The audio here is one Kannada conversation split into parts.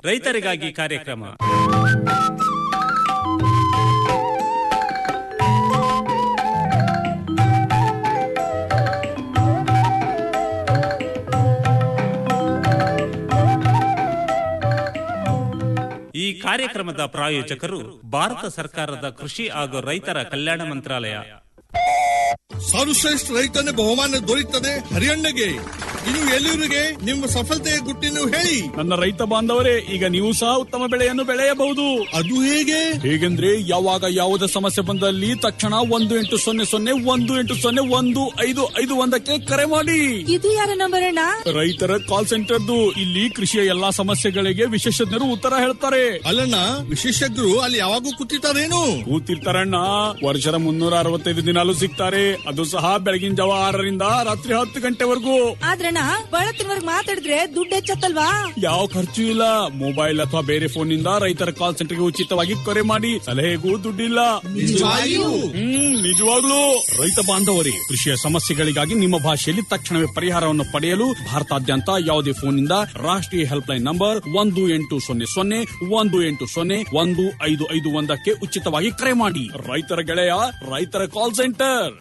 ರೈತರಿಗಾಗಿ ಕಾರ್ಯಕ್ರಮ ಈ ಕಾರ್ಯಕ್ರಮದ ಪ್ರಾಯೋಜಕರು ಭಾರತ ಸರ್ಕಾರದ ಕೃಷಿ ಹಾಗೂ ರೈತರ ಕಲ್ಯಾಣ ಮಂತ್ರಾಲಯ ಸರ್ವಶ್ರೇಷ್ಠ ರೈತನ ಬಹುಮಾನ ದೊರೆಯುತ್ತದೆ ಹರಿಯಣ್ಣಗೆ ಇನ್ನು ಎಲ್ಲರಿಗೆ ನಿಮ್ಮ ಸಫಲತೆಯ ಗುಟ್ಟಿನ ಹೇಳಿ ನನ್ನ ರೈತ ಬಾಂಧವರೇ ಈಗ ನೀವು ಸಹ ಉತ್ತಮ ಬೆಳೆಯನ್ನು ಬೆಳೆಯಬಹುದು ಅದು ಹೇಗೆ ಹೇಗೆಂದ್ರೆ ಯಾವಾಗ ಯಾವುದೇ ಸಮಸ್ಯೆ ಬಂದಲ್ಲಿ ತಕ್ಷಣ ಒಂದು ಎಂಟು ಸೊನ್ನೆ ಸೊನ್ನೆ ಒಂದು ಎಂಟು ಸೊನ್ನೆ ಒಂದು ಐದು ಐದು ಒಂದಕ್ಕೆ ಕರೆ ಮಾಡಿ ಇದು ಯಾರ ನಂಬರ್ ಅಣ್ಣ ರೈತರ ಕಾಲ್ ಸೆಂಟರ್ದು ಇಲ್ಲಿ ಕೃಷಿಯ ಎಲ್ಲಾ ಸಮಸ್ಯೆಗಳಿಗೆ ವಿಶೇಷಜ್ಞರು ಉತ್ತರ ಹೇಳ್ತಾರೆ ಅಲ್ಲಣ್ಣ ವಿಶೇಷಜ್ಞರು ಅಲ್ಲಿ ಯಾವಾಗೂ ಕೂತಿರ್ತಾರೇನು ಕೂತಿರ್ತಾರಣ್ಣ ವರ್ಷದ ಮುನ್ನೂರ ಅರವತ್ತೈದು ದಿನಾಲು ಸಿಗ್ತಾರೆ ಅದು ಸಹ ಬೆಳಗಿನ ಜಾವ ಆರರಿಂದ ರಾತ್ರಿ ಹತ್ತು ಗಂಟೆವರೆಗೂ ಆದ್ರಣ್ಣ ಬಳತ್ತಿನವರ್ಗ್ ಮಾತಾಡಿದ್ರೆ ದುಡ್ಡು ಹೆಚ್ಚತ್ತಲ್ವಾ ಯಾವ ಖರ್ಚು ಇಲ್ಲ ಮೊಬೈಲ್ ಅಥವಾ ಬೇರೆ ಫೋನ್ ನಿಂದ ರೈತರ ಕಾಲ್ ಸೆಂಟರ್ಗೆ ಉಚಿತವಾಗಿ ಕರೆ ಮಾಡಿ ಸಲಹೆಗೂ ದುಡ್ಡಿಲ್ಲ ನಿಜವಾಗಿಯೂ? ಹ್ಮ್ ನಿಜವಾಗ್ಲೂ ರೈತ ಬಾಂಧವರೇ ಕೃಷಿಯ ಸಮಸ್ಯೆಗಳಿಗಾಗಿ ನಿಮ್ಮ ಭಾಷೆಯಲ್ಲಿ ತಕ್ಷಣವೇ ಪರಿಹಾರವನ್ನು ಪಡೆಯಲು ಭಾರತಾದ್ಯಂತ ಯಾವುದೇ ಫೋನ್ ನಿಂದ ರಾಷ್ಟ್ರೀಯ ಹೆಲ್ಪ್ ಲೈನ್ ನಂಬರ್ ಒಂದು ಎಂಟು ಸೊನ್ನೆ ಸೊನ್ನೆ ಒಂದು ಎಂಟು ಸೊನ್ನೆ ಒಂದು ಐದು ಐದು ಒಂದಕ್ಕೆ ಉಚಿತವಾಗಿ ಕರೆ ಮಾಡಿ ರೈತರ ಗೆಳೆಯ ರೈತರ ಕಾಲ್ ಸೆಂಟರ್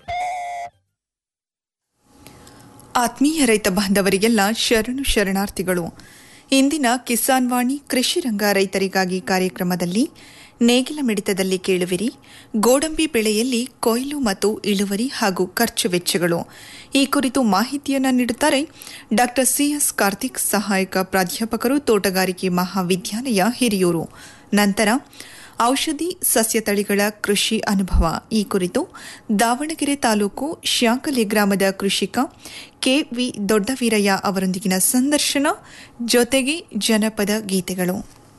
ಆತ್ಮೀಯ ರೈತ ಬಾಂಧವರಿಗೆಲ್ಲ ಶರಣು ಶರಣಾರ್ಥಿಗಳು ಇಂದಿನ ಕಿಸಾನ್ ವಾಣಿ ಕೃಷಿ ರಂಗ ರೈತರಿಗಾಗಿ ಕಾರ್ಯಕ್ರಮದಲ್ಲಿ ನೇಗಿಲ ಮಿಡಿತದಲ್ಲಿ ಕೇಳುವಿರಿ ಗೋಡಂಬಿ ಬೆಳೆಯಲ್ಲಿ ಕೊಯ್ಲು ಮತ್ತು ಇಳುವರಿ ಹಾಗೂ ಖರ್ಚು ವೆಚ್ಚಗಳು ಈ ಕುರಿತು ಮಾಹಿತಿಯನ್ನು ನೀಡುತ್ತಾರೆ ಡಾ ಸಿಎಸ್ ಕಾರ್ತಿಕ್ ಸಹಾಯಕ ಪ್ರಾಧ್ಯಾಪಕರು ತೋಟಗಾರಿಕೆ ಮಹಾವಿದ್ಯಾಲಯ ಹಿರಿಯೂರು ನಂತರ ಔಷಧಿ ಸಸ್ಯ ತಳಿಗಳ ಕೃಷಿ ಅನುಭವ ಈ ಕುರಿತು ದಾವಣಗೆರೆ ತಾಲೂಕು ಶ್ಯಾಂಕಲಿ ಗ್ರಾಮದ ಕೃಷಿಕ ಕೆವಿ ದೊಡ್ಡವೀರಯ್ಯ ಅವರೊಂದಿಗಿನ ಸಂದರ್ಶನ ಜೊತೆಗೆ ಜನಪದ ಗೀತೆಗಳು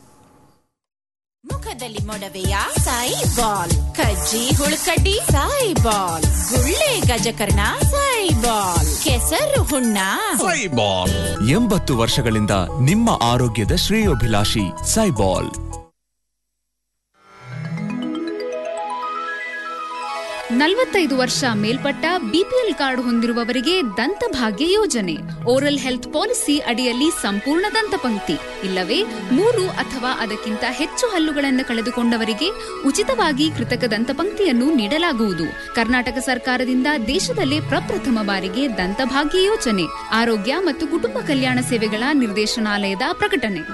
ಮುಖದಲ್ಲಿ ಮೊಡವೆಯ ಸಾಯಿ ಬಾಲ್ ಕಜ್ಜಿ ಹುಳುಕಡ್ಡಿ ಸಾಯಿ ಬಾಲ್ ಗುಳ್ಳೆ ಗಜಕರ್ಣ ಸಾಯಿ ಬಾಲ್ ಕೆಸರು ಹುಣ್ಣ ಸೈಬಾಲ್ ಎಂಬತ್ತು ವರ್ಷಗಳಿಂದ ನಿಮ್ಮ ಆರೋಗ್ಯದ ಶ್ರೇಯೋಭಿಲಾಷಿ ಸೈಬಾಲ್ ನಲವತ್ತೈದು ವರ್ಷ ಮೇಲ್ಪಟ್ಟ ಬಿಪಿಎಲ್ ಕಾರ್ಡ್ ಹೊಂದಿರುವವರಿಗೆ ದಂತಭಾಗ್ಯ ಯೋಜನೆ ಓರಲ್ ಹೆಲ್ತ್ ಪಾಲಿಸಿ ಅಡಿಯಲ್ಲಿ ಸಂಪೂರ್ಣ ದಂತಪಂಕ್ತಿ ಇಲ್ಲವೇ ಮೂರು ಅಥವಾ ಅದಕ್ಕಿಂತ ಹೆಚ್ಚು ಹಲ್ಲುಗಳನ್ನು ಕಳೆದುಕೊಂಡವರಿಗೆ ಉಚಿತವಾಗಿ ಕೃತಕ ದಂತಪಂಕ್ತಿಯನ್ನು ನೀಡಲಾಗುವುದು ಕರ್ನಾಟಕ ಸರ್ಕಾರದಿಂದ ದೇಶದಲ್ಲೇ ಪ್ರಪ್ರಥಮ ಬಾರಿಗೆ ದಂತಭಾಗ್ಯ ಯೋಜನೆ ಆರೋಗ್ಯ ಮತ್ತು ಕುಟುಂಬ ಕಲ್ಯಾಣ ಸೇವೆಗಳ ನಿರ್ದೇಶನಾಲಯದ ಪ್ರಕಟಣೆ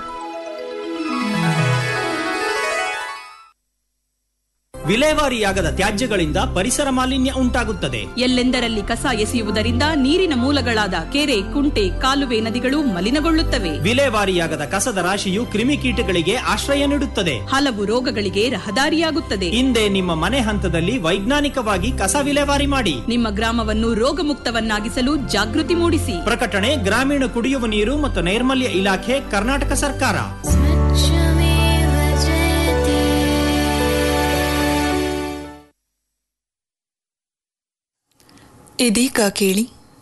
ವಿಲೇವಾರಿಯಾಗದ ತ್ಯಾಜ್ಯಗಳಿಂದ ಪರಿಸರ ಮಾಲಿನ್ಯ ಉಂಟಾಗುತ್ತದೆ ಎಲ್ಲೆಂದರಲ್ಲಿ ಕಸ ಎಸೆಯುವುದರಿಂದ ನೀರಿನ ಮೂಲಗಳಾದ ಕೆರೆ ಕುಂಟೆ ಕಾಲುವೆ ನದಿಗಳು ಮಲಿನಗೊಳ್ಳುತ್ತವೆ ವಿಲೇವಾರಿಯಾಗದ ಕಸದ ರಾಶಿಯು ಕ್ರಿಮಿಕೀಟಗಳಿಗೆ ಆಶ್ರಯ ನೀಡುತ್ತದೆ ಹಲವು ರೋಗಗಳಿಗೆ ರಹದಾರಿಯಾಗುತ್ತದೆ ಹಿಂದೆ ನಿಮ್ಮ ಮನೆ ಹಂತದಲ್ಲಿ ವೈಜ್ಞಾನಿಕವಾಗಿ ಕಸ ವಿಲೇವಾರಿ ಮಾಡಿ ನಿಮ್ಮ ಗ್ರಾಮವನ್ನು ರೋಗಮುಕ್ತವನ್ನಾಗಿಸಲು ಜಾಗೃತಿ ಮೂಡಿಸಿ ಪ್ರಕಟಣೆ ಗ್ರಾಮೀಣ ಕುಡಿಯುವ ನೀರು ಮತ್ತು ನೈರ್ಮಲ್ಯ ಇಲಾಖೆ ಕರ್ನಾಟಕ ಸರ್ಕಾರ ಇದೀಗ ಕೇಳಿ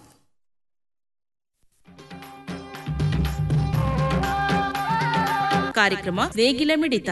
ಕಾರ್ಯಕ್ರಮ ನೇಗಿಲ ಮಿಡಿತ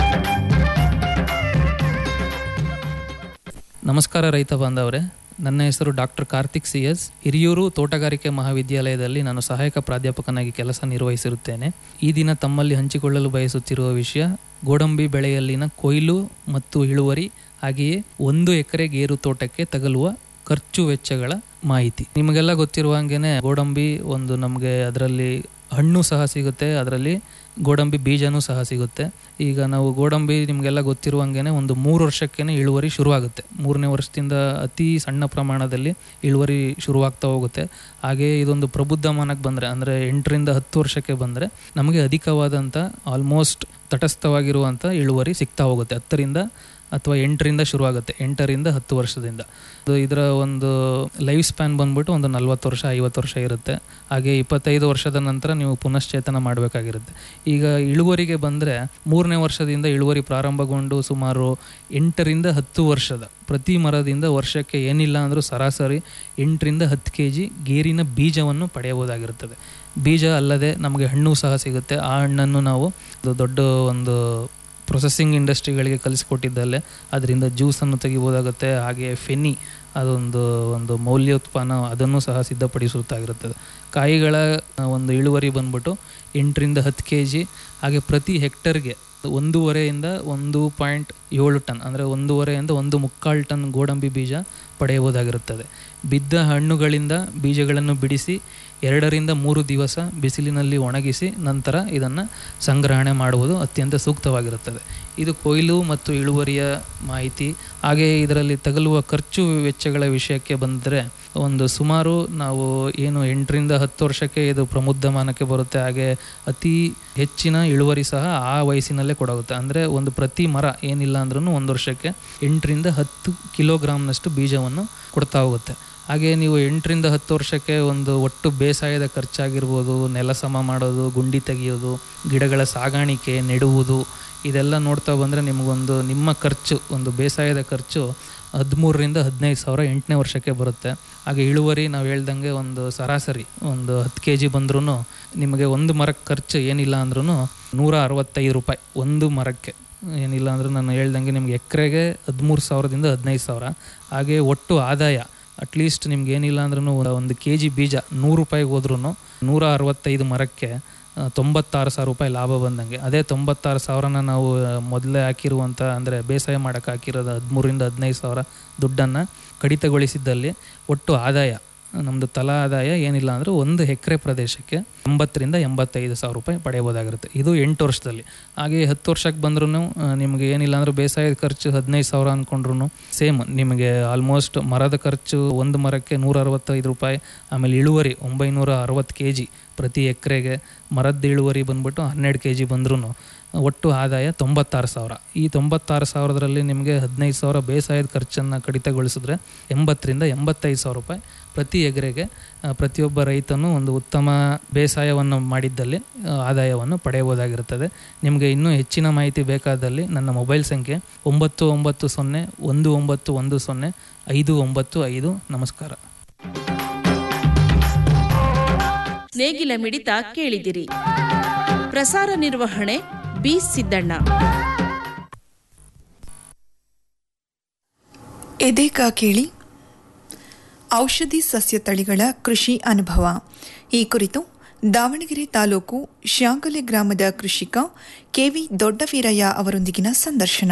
ನಮಸ್ಕಾರ ರೈತ ಬಾಂಧವರೇ ನನ್ನ ಹೆಸರು doctor Karthik C S Hiriyur ತೋಟಗಾರಿಕೆ ಮಹಾವಿದ್ಯಾಲಯದಲ್ಲಿ ನಾನು ಸಹಾಯಕ ಪ್ರಾಧ್ಯಾಪಕನಾಗಿ ಕೆಲಸ ನಿರ್ವಹಿಸಿರುತ್ತೇನೆ ಈ ದಿನ ತಮ್ಮಲ್ಲಿ ಹಂಚಿಕೊಳ್ಳಲು ಬಯಸುತ್ತಿರುವ ವಿಷಯ ಗೋಡಂಬಿ ಬೆಳೆಯಲ್ಲಿನ ಕೊಯ್ಲು ಮತ್ತು ಇಳುವರಿ ಹಾಗೆಯೇ ಒಂದು ಎಕರೆ ಗೇರು ತೋಟಕ್ಕೆ ತಗಲುವ ಖರ್ಚು ವೆಚ್ಚಗಳ ಮಾಹಿತಿ ನಿಮಗೆಲ್ಲ ಗೊತ್ತಿರುವ ಹಾಗೇನೆ ಗೋಡಂಬಿ ಒಂದು ನಮಗೆ ಅದರಲ್ಲಿ ಹಣ್ಣು ಸಹ ಸಿಗುತ್ತೆ ಅದರಲ್ಲಿ ಗೋಡಂಬಿ ಬೀಜನೂ ಸಹ ಸಿಗುತ್ತೆ ಈಗ ನಾವು ಗೋಡಂಬಿ ನಿಮಗೆಲ್ಲ ಗೊತ್ತಿರುವಂಗೆ ಒಂದು ಮೂರು ವರ್ಷಕ್ಕೇ ಇಳುವರಿ ಶುರುವಾಗುತ್ತೆ ಮೂರನೇ ವರ್ಷದಿಂದ ಅತಿ ಸಣ್ಣ ಪ್ರಮಾಣದಲ್ಲಿ ಇಳುವರಿ ಶುರುವಾಗ್ತಾ ಹೋಗುತ್ತೆ ಹಾಗೆ ಇದೊಂದು ಪ್ರಬುದ್ಧಮಾನಕ್ಕೆ ಬಂದರೆ ಅಂದರೆ ಎಂಟರಿಂದ ಹತ್ತು ವರ್ಷಕ್ಕೆ ಬಂದರೆ ನಮಗೆ ಅಧಿಕವಾದಂಥ ಆಲ್ಮೋಸ್ಟ್ ತಟಸ್ಥವಾಗಿರುವಂಥ ಇಳುವರಿ ಸಿಗ್ತಾ ಹೋಗುತ್ತೆ ಹತ್ತರಿಂದ ಅಥವಾ ಎಂಟರಿಂದ ಶುರುವಾಗುತ್ತೆ ಎಂಟರಿಂದ ಹತ್ತು ವರ್ಷದಿಂದ ಅದು ಇದರ ಒಂದು ಲೈಫ್ ಸ್ಪ್ಯಾನ್ ಬಂದ್ಬಿಟ್ಟು ಒಂದು ನಲ್ವತ್ತು ವರ್ಷ ಐವತ್ತು ವರ್ಷ ಇರುತ್ತೆ ಹಾಗೆ ಇಪ್ಪತ್ತೈದು ವರ್ಷದ ನಂತರ ನೀವು ಪುನಶ್ಚೇತನ ಮಾಡಬೇಕಾಗಿರುತ್ತೆ ಈಗ ಇಳುವರಿಗೆ ಬಂದರೆ ಮೂರನೇ ವರ್ಷದಿಂದ ಇಳುವರಿ ಪ್ರಾರಂಭಗೊಂಡು ಸುಮಾರು ಎಂಟರಿಂದ ಹತ್ತು ವರ್ಷದ ಪ್ರತಿ ಮರದಿಂದ ವರ್ಷಕ್ಕೆ ಏನಿಲ್ಲ ಅಂದರೂ ಸರಾಸರಿ ಎಂಟರಿಂದ ಹತ್ತು ಕೆ ಜಿ ಗೇರಿನ ಬೀಜವನ್ನು ಪಡೆಯಬಹುದಾಗಿರುತ್ತದೆ ಬೀಜ ಅಲ್ಲದೆ ನಮಗೆ ಹಣ್ಣು ಸಹ ಸಿಗುತ್ತೆ ಆ ಹಣ್ಣನ್ನು ನಾವು ಅದು ದೊಡ್ಡ ಒಂದು ಪ್ರೊಸೆಸಿಂಗ್ ಇಂಡಸ್ಟ್ರಿಗಳಿಗೆ ಕಲಿಸ್ಕೊಟ್ಟಿದ್ದಲ್ಲೇ ಅದರಿಂದ ಜ್ಯೂಸನ್ನು ತೆಗಿಬೋದಾಗುತ್ತೆ ಹಾಗೆ ಫೆನಿ ಅದೊಂದು ಒಂದು ಮೌಲ್ಯೋತ್ಪನ್ನ ಅದನ್ನು ಸಹ ಸಿದ್ಧಪಡಿಸುತ್ತಾಗಿರುತ್ತದೆ ಕಾಯಿಗಳ ಆ, ಒಂದು ಇಳುವರಿ ಬಂದ್ಬಿಟ್ಟು ಎಂಟರಿಂದ ಹತ್ತು ಕೆ ಜಿ ಹಾಗೆ ಪ್ರತಿ ಹೆಕ್ಟರ್ಗೆ ಒಂದೂವರೆಯಿಂದ ಒಂದು ಪಾಯಿಂಟ್ ಏಳು ಟನ್ ಅಂದರೆ ಒಂದೂವರೆಯಿಂದ ಒಂದು ಮುಕ್ಕಾಲು ಟನ್ ಗೋಡಂಬಿ ಬೀಜ ಪಡೆಯಬಹುದಾಗಿರುತ್ತದೆ ಬಿದ್ದ ಹಣ್ಣುಗಳಿಂದ ಬೀಜಗಳನ್ನು ಬಿಡಿಸಿ ಎರಡರಿಂದ ಮೂರು ದಿವಸ ಬಿಸಿಲಿನಲ್ಲಿ ಒಣಗಿಸಿ ನಂತರ ಇದನ್ನು ಸಂಗ್ರಹಣೆ ಮಾಡುವುದು ಅತ್ಯಂತ ಸೂಕ್ತವಾಗಿರುತ್ತದೆ ಇದು ಕೊಯ್ಲು ಮತ್ತು ಇಳುವರಿಯ ಮಾಹಿತಿ ಹಾಗೆ ಇದರಲ್ಲಿ ತಗಲುವ ಖರ್ಚು ವೆಚ್ಚಗಳ ವಿಷಯಕ್ಕೆ ಬಂದರೆ ಒಂದು ಸುಮಾರು ನಾವು ಏನು ಎಂಟರಿಂದ ಹತ್ತು ವರ್ಷಕ್ಕೆ ಇದು ಪ್ರಮುದ್ಧಮಾನಕ್ಕೆ ಬರುತ್ತೆ ಹಾಗೆ ಅತಿ ಹೆಚ್ಚಿನ ಇಳುವರಿ ಸಹ ಆ ವಯಸ್ಸಿನಲ್ಲೇ ಕೊಡಾಗುತ್ತೆ ಅಂದರೆ ಒಂದು ಪ್ರತಿ ಮರ ಏನಿಲ್ಲ ಅಂದ್ರೂ ಒಂದು ವರ್ಷಕ್ಕೆ ಎಂಟರಿಂದ ಹತ್ತು ಕಿಲೋಗ್ರಾಮ್ನಷ್ಟು ಬೀಜವನ್ನು ಕೊಡ್ತಾ ಹೋಗುತ್ತೆ ಹಾಗೆ ನೀವು ಎಂಟರಿಂದ ಹತ್ತು ವರ್ಷಕ್ಕೆ ಒಂದು ಒಟ್ಟು ಬೇಸಾಯದ ಖರ್ಚಾಗಿರ್ಬೋದು ನೆಲ ಸಮ ಮಾಡೋದು ಗುಂಡಿ ತೆಗೆಯೋದು ಗಿಡಗಳ ಸಾಗಾಣಿಕೆ ನೆಡುವುದು ಇದೆಲ್ಲ ನೋಡ್ತಾ ಬಂದರೆ ನಿಮಗೊಂದು ನಿಮ್ಮ ಖರ್ಚು ಒಂದು ಬೇಸಾಯದ ಖರ್ಚು ಹದಿಮೂರರಿಂದ ಹದಿನೈದು ಸಾವಿರ ಎಂಟನೇ ವರ್ಷಕ್ಕೆ ಬರುತ್ತೆ ಹಾಗೆ ಇಳುವರಿ ನಾವು ಹೇಳ್ದಂಗೆ ಒಂದು ಸರಾಸರಿ ಒಂದು ಹತ್ತು ಕೆ ಜಿ ಬಂದ್ರೂ ನಿಮಗೆ ಒಂದು ಮರಕ್ಕೆ ಖರ್ಚು ಏನಿಲ್ಲ ಅಂದ್ರೂ ನೂರ ಅರವತ್ತೈದು ರೂಪಾಯಿ ಒಂದು ಮರಕ್ಕೆ ಏನಿಲ್ಲ ಅಂದರೂ ನಾನು ಹೇಳ್ದಂಗೆ ನಿಮ್ಗೆ ಎಕರೆಗೆ ಹದಿಮೂರು ಸಾವಿರದಿಂದ ಹದಿನೈದು ಸಾವಿರ ಹಾಗೆ ಒಟ್ಟು ಆದಾಯ ಅಟ್ಲೀಸ್ಟ್ ನಿಮ್ಗೆ ಏನಿಲ್ಲ ಅಂದ್ರೂ ಒಂದು ಕೆ ಜಿ ಬೀಜ ನೂರು ರೂಪಾಯಿಗೆ ಹೋದ್ರೂ ನೂರ ಅರವತ್ತೈದು ಮರಕ್ಕೆ ಆ, ತೊಂಬತ್ತಾರು ಸಾವಿರ ರೂಪಾಯಿ ಲಾಭ ಬಂದಂಗೆ ಅದೇ ತೊಂಬತ್ತಾರು ಸಾವಿರನ ನಾವು ಆ, ಮೊದಲೇ ಹಾಕಿರುವಂಥ ಅಂದರೆ ಬೇಸಾಯ ಮಾಡೋಕ್ಕೆ ಹಾಕಿರೋದು ಹದಿಮೂರಿಂದ ಹದಿನೈದು ಸಾವಿರ ದುಡ್ಡನ್ನು ಕಡಿತಗೊಳಿಸಿದ್ದಲ್ಲಿ ಒಟ್ಟು ಆದಾಯ ನಮ್ಮದು ತಲಾ ಆದಾಯ ಏನಿಲ್ಲ ಅಂದರೆ ಒಂದು ಎಕರೆ ಪ್ರದೇಶಕ್ಕೆ ಎಂಬತ್ತರಿಂದ ಎಂಬತ್ತೈದು ಸಾವಿರ ರೂಪಾಯಿ ಪಡೆಯಬಹುದಾಗಿರುತ್ತೆ ಇದು ಎಂಟು ವರ್ಷದಲ್ಲಿ ಹಾಗೆ ಹತ್ತು ವರ್ಷಕ್ಕೆ ಬಂದ್ರೂ ನಿಮಗೆ ಏನಿಲ್ಲ ಅಂದ್ರೆ ಬೇಸಾಯದ ಖರ್ಚು ಹದಿನೈದು ಸಾವಿರ ಅಂದ್ಕೊಂಡ್ರು ಸೇಮ್ ನಿಮಗೆ ಆಲ್ಮೋಸ್ಟ್ ಮರದ ಖರ್ಚು ಒಂದು ಮರಕ್ಕೆ ನೂರ ಅರವತ್ತೈದು ರೂಪಾಯಿ ಆಮೇಲೆ ಇಳುವರಿ ಒಂಬೈನೂರ ಅರವತ್ತು ಕೆ ಜಿ ಪ್ರತಿ ಎಕರೆಗೆ ಮರದ ಇಳುವರಿ ಬಂದ್ಬಿಟ್ಟು ಹನ್ನೆರಡು ಕೆ ಜಿ ಬಂದ್ರೂ ಒಟ್ಟು ಆದಾಯ ತೊಂಬತ್ತಾರು ಸಾವಿರ ಈ ತೊಂಬತ್ತಾರು ಸಾವಿರದಲ್ಲಿ ನಿಮಗೆ ಹದಿನೈದು ಸಾವಿರ ಬೇಸಾಯದ ಖರ್ಚನ್ನು ಕಡಿತಗೊಳಿಸಿದ್ರೆ ಎಂಬತ್ತರಿಂದ ಎಂಬತ್ತೈದು ಸಾವಿರ ರೂಪಾಯಿ ಪ್ರತಿ ಎಕರೆಗೆ ಆ, ಪ್ರತಿಯೊಬ್ಬ ರೈತನು ಒಂದು ಉತ್ತಮ ಬೇಸಾಯವನ್ನು ಮಾಡಿದ್ದಲ್ಲಿ ಆ, ಆದಾಯವನ್ನು ಪಡೆಯಬಹುದಾಗಿರುತ್ತದೆ ನಿಮಗೆ ಇನ್ನೂ ಹೆಚ್ಚಿನ ಮಾಹಿತಿ ಬೇಕಾದಲ್ಲಿ ನನ್ನ ಮೊಬೈಲ್ ಸಂಖ್ಯೆ ಒಂಬತ್ತು ಒಂಬತ್ತು ಸೊನ್ನೆ ಒಂದು ಒಂಬತ್ತು ಒಂದು ಸೊನ್ನೆ ಐದು ಒಂಬತ್ತು ಐದು ನಮಸ್ಕಾರ ನೇಗಿಲ ಮಿಡಿತ ಕೇಳಿದಿರಿ ಪ್ರಸಾರ ನಿರ್ವಹಣೆ ಬಿ ಸಿದ್ದಣ್ಣ ಎದೇಕ ಕೇಳಿ ಔಷಧಿ ಸಸ್ಯ ತಳಿಗಳ ಕೃಷಿ ಅನುಭವ ಈ ಕುರಿತು ದಾವಣಗೆರೆ ತಾಲೂಕು ಶ್ಯಾಂಗಲೆ ಗ್ರಾಮದ ಕೃಷಿಕ ಕೆವಿ ದೊಡ್ಡವೀರಯ್ಯ ಅವರೊಂದಿಗಿನ ಸಂದರ್ಶನ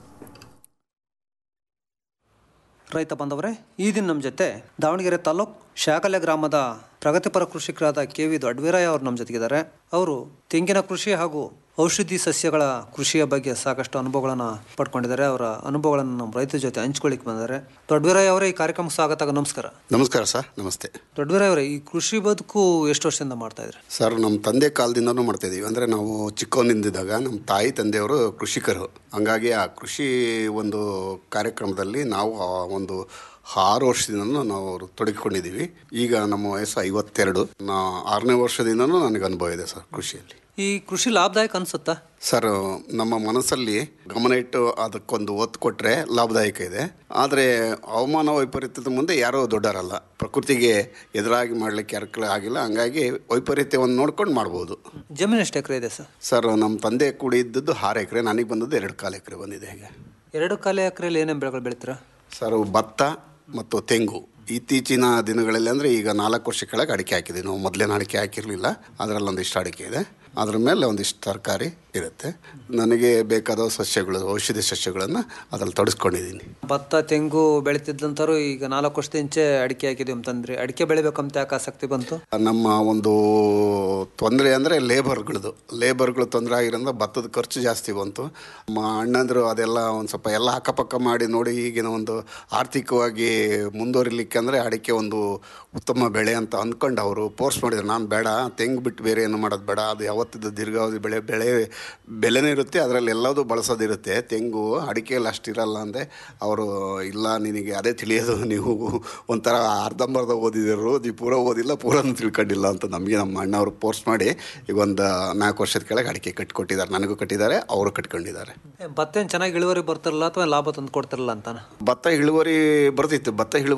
ರೈತ ಬಾಂಧವರೇ ಈ ದಿನ ನಮ್ಮ ಜೊತೆ ದಾವಣಗೆರೆ ತಾಲೂಕ್ ಶಾಕಲೆ ಗ್ರಾಮದ ಪ್ರಗತಿಪರ ಕೃಷಿಕರಾದ ಕೆ ವಿ ದೊಡ್ಡವೀರಯ್ಯ ಅವರು ನಮ್ಮ ಜೊತೆಗಿದ್ದಾರೆ ಅವರು ತೆಂಗಿನ ಕೃಷಿ ಹಾಗೂ ಔಷಧಿ ಸಸ್ಯಗಳ ಕೃಷಿಯ ಬಗ್ಗೆ ಸಾಕಷ್ಟು ಅನುಭವಗಳನ್ನು ಪಡ್ಕೊಂಡಿದ್ದಾರೆ ಅವರ ಅನುಭವಗಳನ್ನು ನಮ್ಮ ರೈತರ ಜೊತೆ ಹಂಚ್ಕೊಳ್ಳಿಕ್ಕೆ ಬಂದಿದ್ದಾರೆ ದೊಡ್ಡವೀರಯ್ಯ ಅವರೇ ಈ ಕಾರ್ಯಕ್ರಮಕ್ಕೆ ಸ್ವಾಗತ ನಮಸ್ಕಾರ ನಮಸ್ಕಾರ ಸರ್ ನಮಸ್ತೆ ದೊಡ್ಡವೀರಯ್ಯ ಅವರೇ ಈ ಕೃಷಿ ಬದುಕು ಎಷ್ಟು ವರ್ಷದಿಂದ ಮಾಡ್ತಾ ಇದ್ರಿ ಸರ್ ನಮ್ಮ ತಂದೆ ಕಾಲದಿಂದನೂ ಮಾಡ್ತಾ ಇದೀವಿ ಅಂದರೆ ನಾವು ಚಿಕ್ಕವನಿಂದಿದ್ದಾಗ ನಮ್ಮ ತಾಯಿ ತಂದೆಯವರು ಕೃಷಿಕರು ಹಂಗಾಗಿ ಆ ಕೃಷಿ ಒಂದು ಕಾರ್ಯಕ್ರಮದಲ್ಲಿ ನಾವು ಆ ಒಂದು ಆರು ವರ್ಷದಿಂದನೂ ನಾವು ತೊಡಗಿಕೊಂಡಿದ್ದೀವಿ ಈಗ ನಮ್ಮ ವಯಸ್ಸು ಐವತ್ತೆರಡು ನಾ ಆರನೇ ವರ್ಷದಿಂದನೂ ನನಗೆ ಅನುಭವ ಇದೆ ಸರ್ ಕೃಷಿಯಲ್ಲಿ ಈ ಕೃಷಿ ಲಾಭದಾಯಕ ಅನ್ಸುತ್ತಾ ಸರ್ ನಮ್ಮ ಮನಸ್ಸಲ್ಲಿ ಗಮನ ಇಟ್ಟು ಅದಕ್ಕೊಂದು ಒತ್ತು ಕೊಟ್ಟರೆ ಲಾಭದಾಯಕ ಇದೆ ಆದರೆ ಹವಾಮಾನ ವೈಪರೀತ್ಯದ ಮುಂದೆ ಯಾರೂ ದೊಡ್ಡರಲ್ಲ ಪ್ರಕೃತಿಗೆ ಎದುರಾಗಿ ಮಾಡಲಿಕ್ಕೆ ಯಾರ ಆಗಿಲ್ಲ ಹಂಗಾಗಿ ವೈಪರೀತ್ಯವನ್ನು ನೋಡ್ಕೊಂಡು ಮಾಡ್ಬೋದು ಜಮೀನು ಎಷ್ಟು ಎಕರೆ ಇದೆ ಸರ್ ಸರ್ ನಮ್ಮ ತಂದೆ ಕೂಡಿ ಇದ್ದದ್ದು ಆರು ಎಕರೆ ನನಗೆ ಬಂದದ್ದು ಎರಡು ಕಾಲು ಎಕರೆ ಬಂದಿದೆ ಹೇಗೆ ಎರಡು ಕಾಲ ಎಕರೆಯಲ್ಲಿ ಏನೇನು ಬೆಳೆಗಳು ಬೆಳಿತೀರಾ ಸರ್ ಭತ್ತ ಮತ್ತು ತೆಂಗು ಇತ್ತೀಚಿನ ದಿನಗಳಲ್ಲಿ ಅಂದರೆ ಈಗ ನಾಲ್ಕು ವರ್ಷ ಕೆಳಗೆ ಅಡಿಕೆ ಹಾಕಿದ್ದೀವಿ ನಾವು ಮೊದಲೇನು ಅಡಿಕೆ ಹಾಕಿರಲಿಲ್ಲ ಅದರಲ್ಲಿ ಒಂದಿಷ್ಟು ಅಡಿಕೆ ಇದೆ ಅದ್ರ ಮೇಲೆ ಒಂದಿಷ್ಟು ತರಕಾರಿ ಇರುತ್ತೆ ನನಗೆ ಬೇಕಾದ ಸಸ್ಯಗಳು ಔಷಧಿ ಸಸ್ಯಗಳನ್ನು ಅದ್ರಲ್ಲಿ ತೊಡಸ್ಕೊಂಡಿದ್ದೀನಿ ಭತ್ತ ತೆಂಗು ಬೆಳಿತಿದ್ದಂತರು ಈಗ ನಾಲ್ಕು ವರ್ಷದ ಇಂಚೆ ಅಡಿಕೆ ಹಾಕಿದ್ವಿ ಅಂತಂದ್ರಿ ಅಡಿಕೆ ಬೆಳಿಬೇಕಂತ ಯಾಕೆ ಆಸಕ್ತಿ ಬಂತು ನಮ್ಮ ಒಂದು ತೊಂದರೆ ಅಂದರೆ ಲೇಬರ್ಗಳದ್ದು ಲೇಬರ್ಗಳು ತೊಂದರೆ ಆಗಿರೋದ್ರಿಂದ ಭತ್ತದ ಖರ್ಚು ಜಾಸ್ತಿ ಬಂತು ನಮ್ಮ ಅಣ್ಣಂದರು ಅದೆಲ್ಲ ಒಂದು ಸ್ವಲ್ಪ ಎಲ್ಲ ಅಕ್ಕಪಕ್ಕ ಮಾಡಿ ನೋಡಿ ಈಗಿನ ಒಂದು ಆರ್ಥಿಕವಾಗಿ ಮುಂದುವರಿಲಿಕ್ಕೆ ಅಂದರೆ ಅಡಿಕೆ ಒಂದು ಉತ್ತಮ ಬೆಳೆ ಅಂತ ಅಂದ್ಕೊಂಡು ಅವರು ಫೋರ್ಸ್ ಮಾಡಿದ್ರು ನಾನು ಬೇಡ ತೆಂಗು ಬಿಟ್ಟು ಬೇರೆ ಏನು ಮಾಡೋದು ಬೇಡ ಅದು ಯಾವತ್ತಿದ್ದು ದೀರ್ಘಾವಧಿ ಬೆಳೆ ಬೆಳೆ ಬೆಲೆನೇ ಇರುತ್ತೆ ಅದರಲ್ಲಿ ಎಲ್ಲದೂ ಬಳಸೋದಿರುತ್ತೆ ತೆಂಗು ಅಡಿಕೆಯಲ್ಲಿ ಅಷ್ಟಿರಲ್ಲ ಅಂದೆ ಅವರು ಇಲ್ಲ ನಿನಗೆ ಅದೇ ತಿಳಿಯೋದು ನೀವು ಒಂಥರ ಅರ್ಧಂಬರ್ಧ ಓದಿದ್ರು ನೀವು ಪೂರ ಓದಿಲ್ಲ ಪೂರನೂ ತಿಳ್ಕೊಂಡಿಲ್ಲ ಅಂತ ನಮಗೆ ನಮ್ಮ ಅಣ್ಣವರು ಫೋರ್ಸ್ ಮಾಡಿ ಈಗ ಒಂದು ನಾಲ್ಕು ವರ್ಷದ ಕೆಳಗೆ ಅಡಿಕೆ ಕಟ್ಟಿಕೊಟ್ಟಿದ್ದಾರೆ ನನಗೂ ಕಟ್ಟಿದ್ದಾರೆ ಅವರು ಕಟ್ಕೊಂಡಿದ್ದಾರೆ ಏ, ಭತ್ತ ಏನು ಚೆನ್ನಾಗಿ ಇಳುವರಿ ಬರ್ತಿರಲ್ಲ ಅಥವಾ ಲಾಭ ತಂದು ಕೊಡ್ತಿರಲ್ಲ ಅಂತಾನ ಭತ್ತ ಇಳುವರಿ ಬರ್ತಿತ್ತು ಭತ್ತ ಇಳುವರಿಗೆ ಅಂತ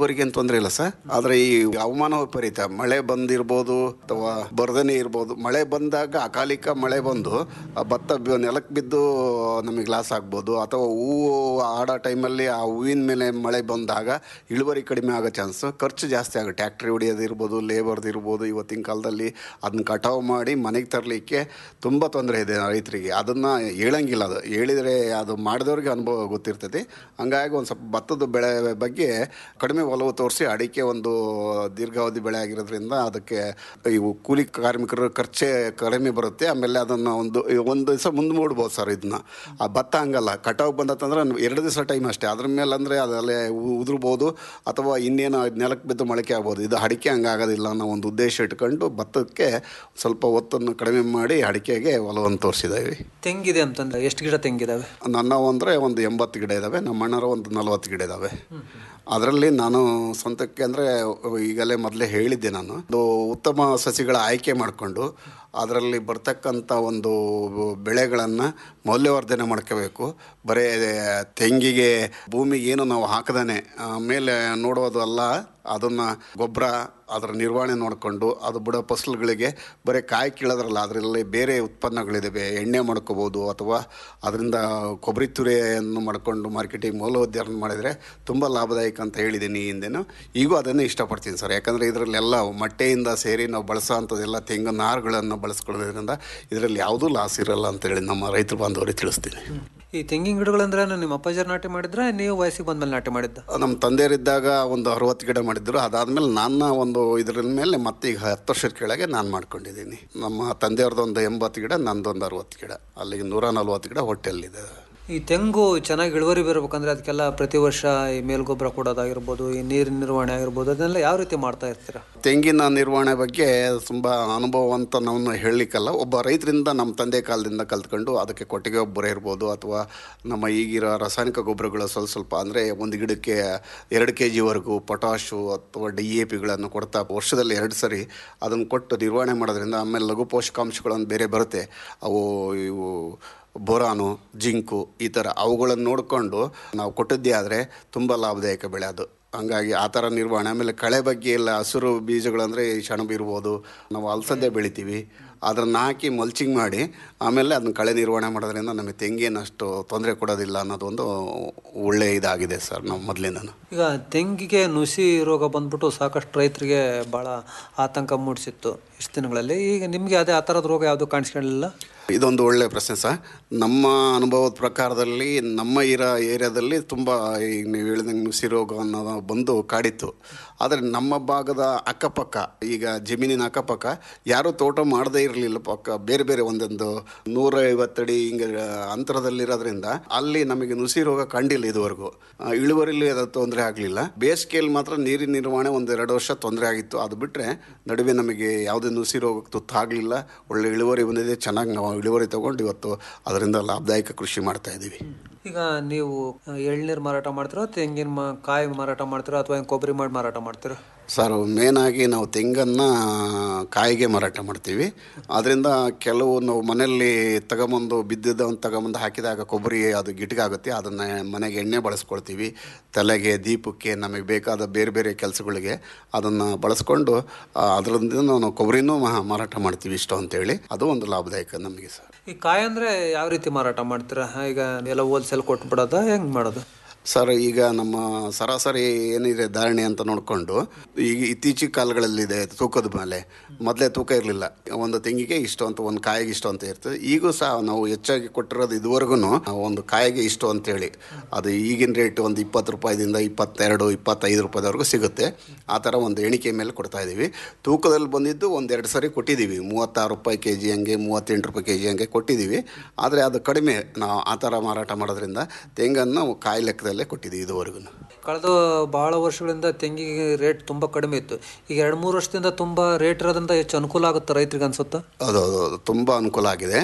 ತೊಂದರೆ ಇಲ್ಲ ಸರ್ ಆದರೆ ಈ ಹವಾಮಾನ ವೈಪರೀತ್ಯ ಮಳೆ ಬಂದಿರ್ಬೋದು ಅಥವಾ ಬರ್ದನೆ ಇರ್ಬೋದು ಮಳೆ ಬಂದಾಗ ಅಕಾಲಿಕ ಮಳೆ ಬಂದು ಆ ಭತ್ತ ಬಿ- ನೆಲಕ್ಕೆ ಬಿದ್ದು ನಮಗೆ ಲಾಸ್ ಆಗ್ಬೋದು ಅಥವಾ ಹೂವು ಆಡೋ ಟೈಮಲ್ಲಿ ಆ ಹೂವಿನ ಮೇಲೆ ಮಳೆ ಬಂದಾಗ ಇಳುವರಿ ಕಡಿಮೆ ಆಗೋ ಚಾನ್ಸ್ ಖರ್ಚು ಜಾಸ್ತಿ ಆಗುತ್ತೆ ಟ್ಯಾಕ್ಟ್ರಿ ಹೊಡಿಯೋದು ಇರ್ಬೋದು ಲೇಬರ್ದು ಇರ್ಬೋದು ಇವತ್ತಿನ ಕಾಲದಲ್ಲಿ ಅದನ್ನ ಕಟಾವು ಮಾಡಿ ಮನೆಗೆ ತರಲಿಕ್ಕೆ ತುಂಬ ತೊಂದರೆ ಇದೆ ರೈತರಿಗೆ ಅದನ್ನು ಹೇಳಂಗಿಲ್ಲ ಅದು ಹೇಳಿದರೆ ಅದು ಮಾಡಿದವ್ರಿಗೆ ಅನುಭವ ಗೊತ್ತಿರ್ತೈತಿ ಹಂಗಾಗಿ ಒಂದು ಸ್ವಲ್ಪ ಭತ್ತದ ಬೆಳೆ ಬಗ್ಗೆ ಕಡಿಮೆ ಒಲವು ತೋರಿಸಿ ಅಡಿಕೆ ಒಂದು ದೀರ್ಘಾವಧಿ ಬೆಳೆ ಆಗಿರೋದ್ರಿಂದ ಅದಕ್ಕೆ ಇವು ಕೂಲಿ ಕಾರ್ಮಿಕರ ಖರ್ಚೆ ಕಡಿಮೆ ಬರುತ್ತೆ ಆಮೇಲೆ ಅದನ್ನು ಒಂದು ಒಂದು ದಿವಸ ಮುಂದೆ ಮೂಡ್ಬೋದು ಸರ್ ಇದನ್ನ ಆ ಭತ್ತ ಹಂಗಲ್ಲ ಕಟಾವು ಬಂದತ್ತಂದ್ರೆ ಎರಡು ದಿವಸ ಟೈಮ್ ಅಷ್ಟೇ ಅದ್ರ ಮೇಲೆ ಅಂದರೆ ಅದಲ್ಲೇ ಉ- ಉದುರ್ಬೋದು ಅಥವಾ ಇನ್ನೇನು ನೆಲಕ್ಕೆ ಬಿದ್ದು ಮೊಳಕೆ ಆಗ್ಬೋದು ಇದು ಅಡಿಕೆ ಹಂಗಾಗೋದಿಲ್ಲ ಅನ್ನೋ ಒಂದು ಉದ್ದೇಶ ಇಟ್ಕೊಂಡು ಭತ್ತಕ್ಕೆ ಸ್ವಲ್ಪ ಒತ್ತನ್ನು ಕಡಿಮೆ ಮಾಡಿ ಅಡಿಕೆಗೆ ಒಲವನ್ನು ತೋರಿಸಿದ್ದೇವೆ ತೆಂಗಿದೆ ಅಂತಂದ್ರೆ ಎಷ್ಟು ಗಿಡ ತೆಂಗಿದಾವೆ ನನ್ನ ಅಂದರೆ ಒಂದು ಎಂಬತ್ತು ಗಿಡ ಇದ್ದಾವೆ ನಮ್ಮ ಅಣ್ಣರ ಒಂದು ನಲವತ್ತು ಗಿಡ ಇದ್ದಾವೆ ಅದರಲ್ಲಿ ನಾನು ಸ್ವಂತಕ್ಕೆ ಅಂದರೆ ಈಗಲೇ ಮೊದಲೇ ಹೇಳಿದ್ದೆ ನಾನು ಒಂದು ಉತ್ತಮ ಸಸಿಗಳ ಆಯ್ಕೆ ಮಾಡಿಕೊಂಡು ಅದರಲ್ಲಿ ಬರ್ತಕ್ಕಂಥ ಒಂದು ಬೆಳೆಗಳನ್ನು ಮೌಲ್ಯವರ್ಧನೆ ಮಾಡ್ಕೋಬೇಕು ಬರೀ ತೆಂಗಿಗೆ ಭೂಮಿಗೆ ಏನು ನಾವು ಹಾಕದೇ ಮೇಲೆ ನೋಡೋದು ಅಲ್ಲ ಅದನ್ನು ಗೊಬ್ಬರ ಅದರ ನಿರ್ವಹಣೆ ನೋಡಿಕೊಂಡು ಅದು ಬಿಡೋ ಫಸಲುಗಳಿಗೆ ಬರೀ ಕಾಯಿ ಕೀಳೋದ್ರಲ್ಲ ಅದರಲ್ಲಿ ಬೇರೆ ಉತ್ಪನ್ನಗಳಿದ್ದಾವೆ ಎಣ್ಣೆ ಮಾಡ್ಕೋಬೋದು ಅಥವಾ ಅದರಿಂದ ಕೊಬ್ಬರಿ ತುರಿಯನ್ನು ಮಾಡ್ಕೊಂಡು ಮಾರ್ಕೆಟಿಂಗ್ ಮೌಲ್ಯವರ್ಧನೆ ಮಾಡಿದರೆ ತುಂಬ ಲಾಭದಾಯಕ ಅಂತ ಹೇಳಿದ್ದೀನಿ ಈ ಹಿಂದೆನೂ ಈಗೂ ಅದನ್ನೇ ಇಷ್ಟಪಡ್ತೀನಿ ಸರ್ ಯಾಕಂದರೆ ಇದರಲ್ಲೆಲ್ಲ ಮಟ್ಟೆಯಿಂದ ಸೇರಿ ನಾವು ಬಳಸೋ ಅಂಥದ್ದೆಲ್ಲ ತೆಂಗಿನ ನಾರುಗಳನ್ನು ಬಳಸ್ಕೊಳ್ಳೋದ್ರಿಂದ ಇದರಲ್ಲಿ ಯಾವುದೂ ಲಾಸ್ ಇರಲ್ಲ ಅಂತೇಳಿ ನಮ್ಮ ರೈತರು ಬಾಂಧವರಿಗೆ ತಿಳಿಸ್ತೀನಿ ಈ ತೆಂಗಿನ ಗಿಡಗಳಂದ್ರೆ ನಿಮ್ಮ ಅಪ್ಪಾಜರ್ ನಾಟಿ ಮಾಡಿದ್ರೆ ನೀವು ವಯಸ್ಸಿಗೆ ಬಂದ್ಮೇಲೆ ನಾಟಿ ಮಾಡಿದ್ದ ನಮ್ಮ ತಂದೆಯರಿದ್ದಾಗ ಒಂದು ಅರವತ್ತು ಗಿಡ ಮಾಡಿದ್ರು ಅದಾದಮೇಲೆ ನನ್ನ ಒಂದು ಇದರ ಮೇಲೆ ಮತ್ತೆ ಈಗ ಹತ್ತು ವರ್ಷದ ಕೆಳಗೆ ನಾನು ಮಾಡ್ಕೊಂಡಿದ್ದೀನಿ ನಮ್ಮ ತಂದೆಯವ್ರದ್ದು ಒಂದು ಎಂಬತ್ತು ಗಿಡ ನಂದೊಂದು ಅರವತ್ತು ಗಿಡ ಅಲ್ಲಿಗೆ ನೂರ ನಲ್ವತ್ತು ಗಿಡ ಹೊಟ್ಟೆಲ್ಲಿದೆ ಈ ತೆಂಗು ಚೆನ್ನಾಗಿ ಇಳುವರಿ ಬರಬೇಕಂದ್ರೆ ಅದಕ್ಕೆಲ್ಲ ಪ್ರತಿ ವರ್ಷ ಈ ಮೇಲ್ಗೊಬ್ಬರ ಕೊಡೋದಾಗಿರ್ಬೋದು ಈ ನೀರಿನ ನಿರ್ವಹಣೆ ಆಗಿರ್ಬೋದು ಅದನ್ನೆಲ್ಲ ಯಾವ ರೀತಿ ಮಾಡ್ತಾ ಇರ್ತೀರಾ ತೆಂಗಿನ ನಿರ್ವಹಣೆ ಬಗ್ಗೆ ತುಂಬ ಅನುಭವ ಅಂತ ನಾವು ಹೇಳಲಿಕ್ಕಲ್ಲ ಒಬ್ಬ ರೈತರಿಂದ ನಮ್ಮ ತಂದೆ ಕಾಲದಿಂದ ಕಲ್ತ್ಕೊಂಡು ಅದಕ್ಕೆ ಕೊಟ್ಟಿಗೆ ಗೊಬ್ಬರ ಇರ್ಬೋದು ಅಥವಾ ನಮ್ಮ ಈಗಿರೋ ರಾಸಾಯನಿಕ ಗೊಬ್ಬರಗಳು ಸ್ವಲ್ಪ ಸ್ವಲ್ಪ ಅಂದರೆ ಒಂದು ಗಿಡಕ್ಕೆ ಎರಡು ಕೆ ಜಿವರೆಗೂ ಪೊಟಾಶು ಅಥವಾ ಡಿ ಎ ಪಿಗಳನ್ನು ಕೊಡ್ತಾ ವರ್ಷದಲ್ಲಿ ಎರಡು ಸರಿ ಅದನ್ನು ಕೊಟ್ಟು ನಿರ್ವಹಣೆ ಮಾಡೋದ್ರಿಂದ ಆಮೇಲೆ ಲಘು ಪೋಷಕಾಂಶಗಳನ್ನು ಬೇರೆ ಬರುತ್ತೆ ಅವು ಇವು ಬೋರಾನು ಜಿಂಕು ಈ ಥರ ಅವುಗಳನ್ನು ನೋಡಿಕೊಂಡು ನಾವು ಕೊಟ್ಟಿದ್ದೇ ಆದರೆ ತುಂಬ ಲಾಭದಾಯಕ ಬೆಳೆ ಅದು ಹಂಗಾಗಿ ಆ ಥರ ನಿರ್ವಹಣೆ ಆಮೇಲೆ ಕಳೆ ಬಗ್ಗೆ ಎಲ್ಲ ಹಸಿರು ಬೀಜಗಳಂದರೆ ಈ ಸೆಣಬು ಇರ್ಬೋದು ನಾವು ಅಲಸಂದೆ ಬೆಳಿತೀವಿ ಅದನ್ನು ಹಾಕಿ ಮಲ್ಚಿಂಗ್ ಮಾಡಿ ಆಮೇಲೆ ಅದನ್ನ ಕಳೆ ನಿರ್ವಹಣೆ ಮಾಡೋದ್ರಿಂದ ನಮಗೆ ತೆಂಗೇನು ಅಷ್ಟು ತೊಂದರೆ ಕೊಡೋದಿಲ್ಲ ಅನ್ನೋದೊಂದು ಒಳ್ಳೆಯ ಇದಾಗಿದೆ ಸರ್ ನಾವು ಮೊದಲಿಂದನೂ ಈಗ ತೆಂಗಿಗೆ ನುಸಿ ರೋಗ ಬಂದ್ಬಿಟ್ಟು ಸಾಕಷ್ಟು ರೈತರಿಗೆ ಭಾಳ ಆತಂಕ ಮೂಡಿಸಿತ್ತು ಇಷ್ಟು ದಿನಗಳಲ್ಲಿ ಈಗ ನಿಮಗೆ ಅದೇ ಆ ಥರದ ರೋಗ ಯಾವುದು ಕಾಣಿಸ್ಕೊಳ್ಳಿಲ್ಲ ಇದೊಂದು ಒಳ್ಳೆಯ ಪ್ರಶ್ನೆ ಸರ್ ನಮ್ಮ ಅನುಭವದ ಪ್ರಕಾರದಲ್ಲಿ ನಮ್ಮ ಇರೋ ಏರಿಯಾದಲ್ಲಿ ತುಂಬ ಈಗ ನೀವು ಹೇಳಿದಂಗೆ ನುಸಿ ರೋಗ ಅನ್ನೋದು ಬಂದು ಕಾಡಿತ್ತು ಆದರೆ ನಮ್ಮ ಭಾಗದ ಅಕ್ಕಪಕ್ಕ ಈಗ ಜಮೀನಿನ ಅಕ್ಕಪಕ್ಕ ಯಾರೂ ತೋಟ ಮಾಡದೇ ಇರಲಿಲ್ಲ ಪಕ್ಕ ಬೇರೆ ಬೇರೆ ಒಂದೊಂದು ನೂರ ಐವತ್ತಡಿ ಹಿಂಗೆ ಅಂತರದಲ್ಲಿರೋದ್ರಿಂದ ಅಲ್ಲಿ ನಮಗೆ ನುಸಿ ರೋಗ ಕಂಡಿಲ್ಲ ಇದುವರೆಗೂ ಆ, ಇಳುವರಿಲಿ ಅದು ತೊಂದರೆ ಆಗಲಿಲ್ಲ ಬೇಸಿಗೆಯಲ್ಲಿ ಮಾತ್ರ ನೀರಿನ ನಿರ್ವಹಣೆ ಒಂದು ಎರಡು ವರ್ಷ ತೊಂದರೆ ಆಗಿತ್ತು ಅದು ಬಿಟ್ಟರೆ ನಡುವೆ ನಮಗೆ ಯಾವುದೇ ನುಸಿ ರೋಗಕ್ಕೆ ತುತ್ತಾಗಲಿಲ್ಲ ಒಳ್ಳೆ ಇಳುವರಿ ಬಂದಿದೆ ಚೆನ್ನಾಗಿ ನಾವು ಇಳುವರಿ ತಗೊಂಡು ಇವತ್ತು ಅದರಿಂದ ಲಾಭದಾಯಕ ಕೃಷಿ ಮಾಡ್ತಾ ಇದ್ದೀವಿ ಈಗ ನೀವು ಎಳ್ನೀರು ಮಾರಾಟ ಮಾಡ್ತೀರಾ ತೆಂಗಿನ ಮ ಕಾಯಿ ಮಾರಾಟ ಮಾಡ್ತೀರಾ ಅಥವಾ ಏನ್ ಕೊಬ್ಬರಿ ಮಾಡಿ ಮಾರಾಟ ಮಾಡ್ತೀರಾ ಸರ್ ಮೇನಾಗಿ ನಾವು ತೆಂಗನ್ನು ಕಾಯಿಗೆ ಮಾರಾಟ ಮಾಡ್ತೀವಿ ಅದರಿಂದ ಕೆಲವು ನಾವು ಮನೆಯಲ್ಲಿ ತಗೊಂಬಂದು ಬಿದ್ದಿದ್ದವನ್ನು ತಗೊಂಬಂದು ಹಾಕಿದಾಗ ಕೊಬ್ಬರಿ ಅದು ಗಿಟ್ಗಾಗುತ್ತೆ ಅದನ್ನು ಮನೆಗೆ ಎಣ್ಣೆ ಬಳಸ್ಕೊಳ್ತೀವಿ ತಲೆಗೆ ದೀಪಕ್ಕೆ ನಮಗೆ ಬೇಕಾದ ಬೇರೆ ಬೇರೆ ಕೆಲಸಗಳಿಗೆ ಅದನ್ನು ಬಳಸ್ಕೊಂಡು ಆ, ಅದರಿಂದ ನಾವು ಕೊಬ್ಬರಿನೂ ಮಾ- ಮಾರಾಟ ಮಾಡ್ತೀವಿ ಇಷ್ಟು ಅಂತೇಳಿ ಅದು ಒಂದು ಲಾಭದಾಯಕ ನಮಗೆ ಸರ್ ಈ ಕಾಯಿ ಅಂದ್ರೆ ಯಾವ ರೀತಿ ಮಾರಾಟ ಮಾಡ್ತೀರಾ ಈಗ ಎಲ್ಲ ಹೋಲ್ಸೇಲ್ ಕೊಟ್ಬಿಡೋದ ಹೆಂಗ್ ಮಾಡೋದು ಸರ್ ಈಗ ನಮ್ಮ ಸರಾಸರಿ ಏನಿದೆ ಧಾರಣೆ ಅಂತ ನೋಡಿಕೊಂಡು ಈಗ ಇತ್ತೀಚಿನ ಕಾಲಗಳಲ್ಲಿದೆ ತೂಕದ ಮೇಲೆ ಮೊದಲೇ ತೂಕ ಇರಲಿಲ್ಲ ಒಂದು ತೆಂಗಿಗೆ ಇಷ್ಟು ಅಂತ ಒಂದು ಕಾಯಿಗೆ ಇಷ್ಟು ಅಂತ ಇರ್ತದೆ ಈಗೂ ಸಹ ನಾವು ಹೆಚ್ಚಾಗಿ ಕೊಟ್ಟಿರೋದು ಇದುವರೆಗೂ ಒಂದು ಕಾಯಿಗೆ ಇಷ್ಟು ಅಂತೇಳಿ ಅದು ಈಗಿನ ರೇಟ್ ಒಂದು ಇಪ್ಪತ್ತು ರೂಪಾಯಿದಿಂದ ಇಪ್ಪತ್ತೆರಡು ಇಪ್ಪತ್ತೈದು ರೂಪಾಯಿದವರೆಗೂ ಸಿಗುತ್ತೆ ಆ ಥರ ಒಂದು ಎಣಿಕೆ ಮೇಲೆ ಕೊಡ್ತಾ ಇದ್ದೀವಿ ತೂಕದಲ್ಲಿ ಬಂದಿದ್ದು ಒಂದೆರಡು ಸರಿ ಕೊಟ್ಟಿದ್ದೀವಿ ಮೂವತ್ತಾರು ರೂಪಾಯಿ ಕೆ ಜಿ ಹಂಗೆ ಮೂವತ್ತೆಂಟು ರೂಪಾಯಿ ಕೆ ಜಿ ಹಂಗೆ ಕೊಟ್ಟಿದ್ದೀವಿ ಆದರೆ ಅದು ಕಡಿಮೆ ನಾವು ಆ ಥರ ಮಾರಾಟ ಮಾಡೋದ್ರಿಂದ ತೆಂಗನ್ನು ಕಾಯಿ ಲೆಕ್ಕದಲ್ಲೇ ಕೊಟ್ಟಿದ್ದೀವಿ ಇದುವರೆಗೂ ಕಳೆದ ಬಹಳ ವರ್ಷಗಳಿಂದ ತೆಂಗಿಗೆ ರೇಟ್ ತುಂಬಾ ಕಡಿಮೆ ಇತ್ತು ಈಗ ಎರಡು ಮೂರು ವರ್ಷದಿಂದ ತುಂಬಾ ರೇಟ್ ಇರೋದ್ರಿಂದ ಹೆಚ್ಚು ಅನುಕೂಲ ಆಗುತ್ತೆ ರೈತರಿಗೆ ಅನ್ಸುತ್ತಾ ಅದು ಅದು ಅದು ತುಂಬ ಅನುಕೂಲ ಆಗಿದೆ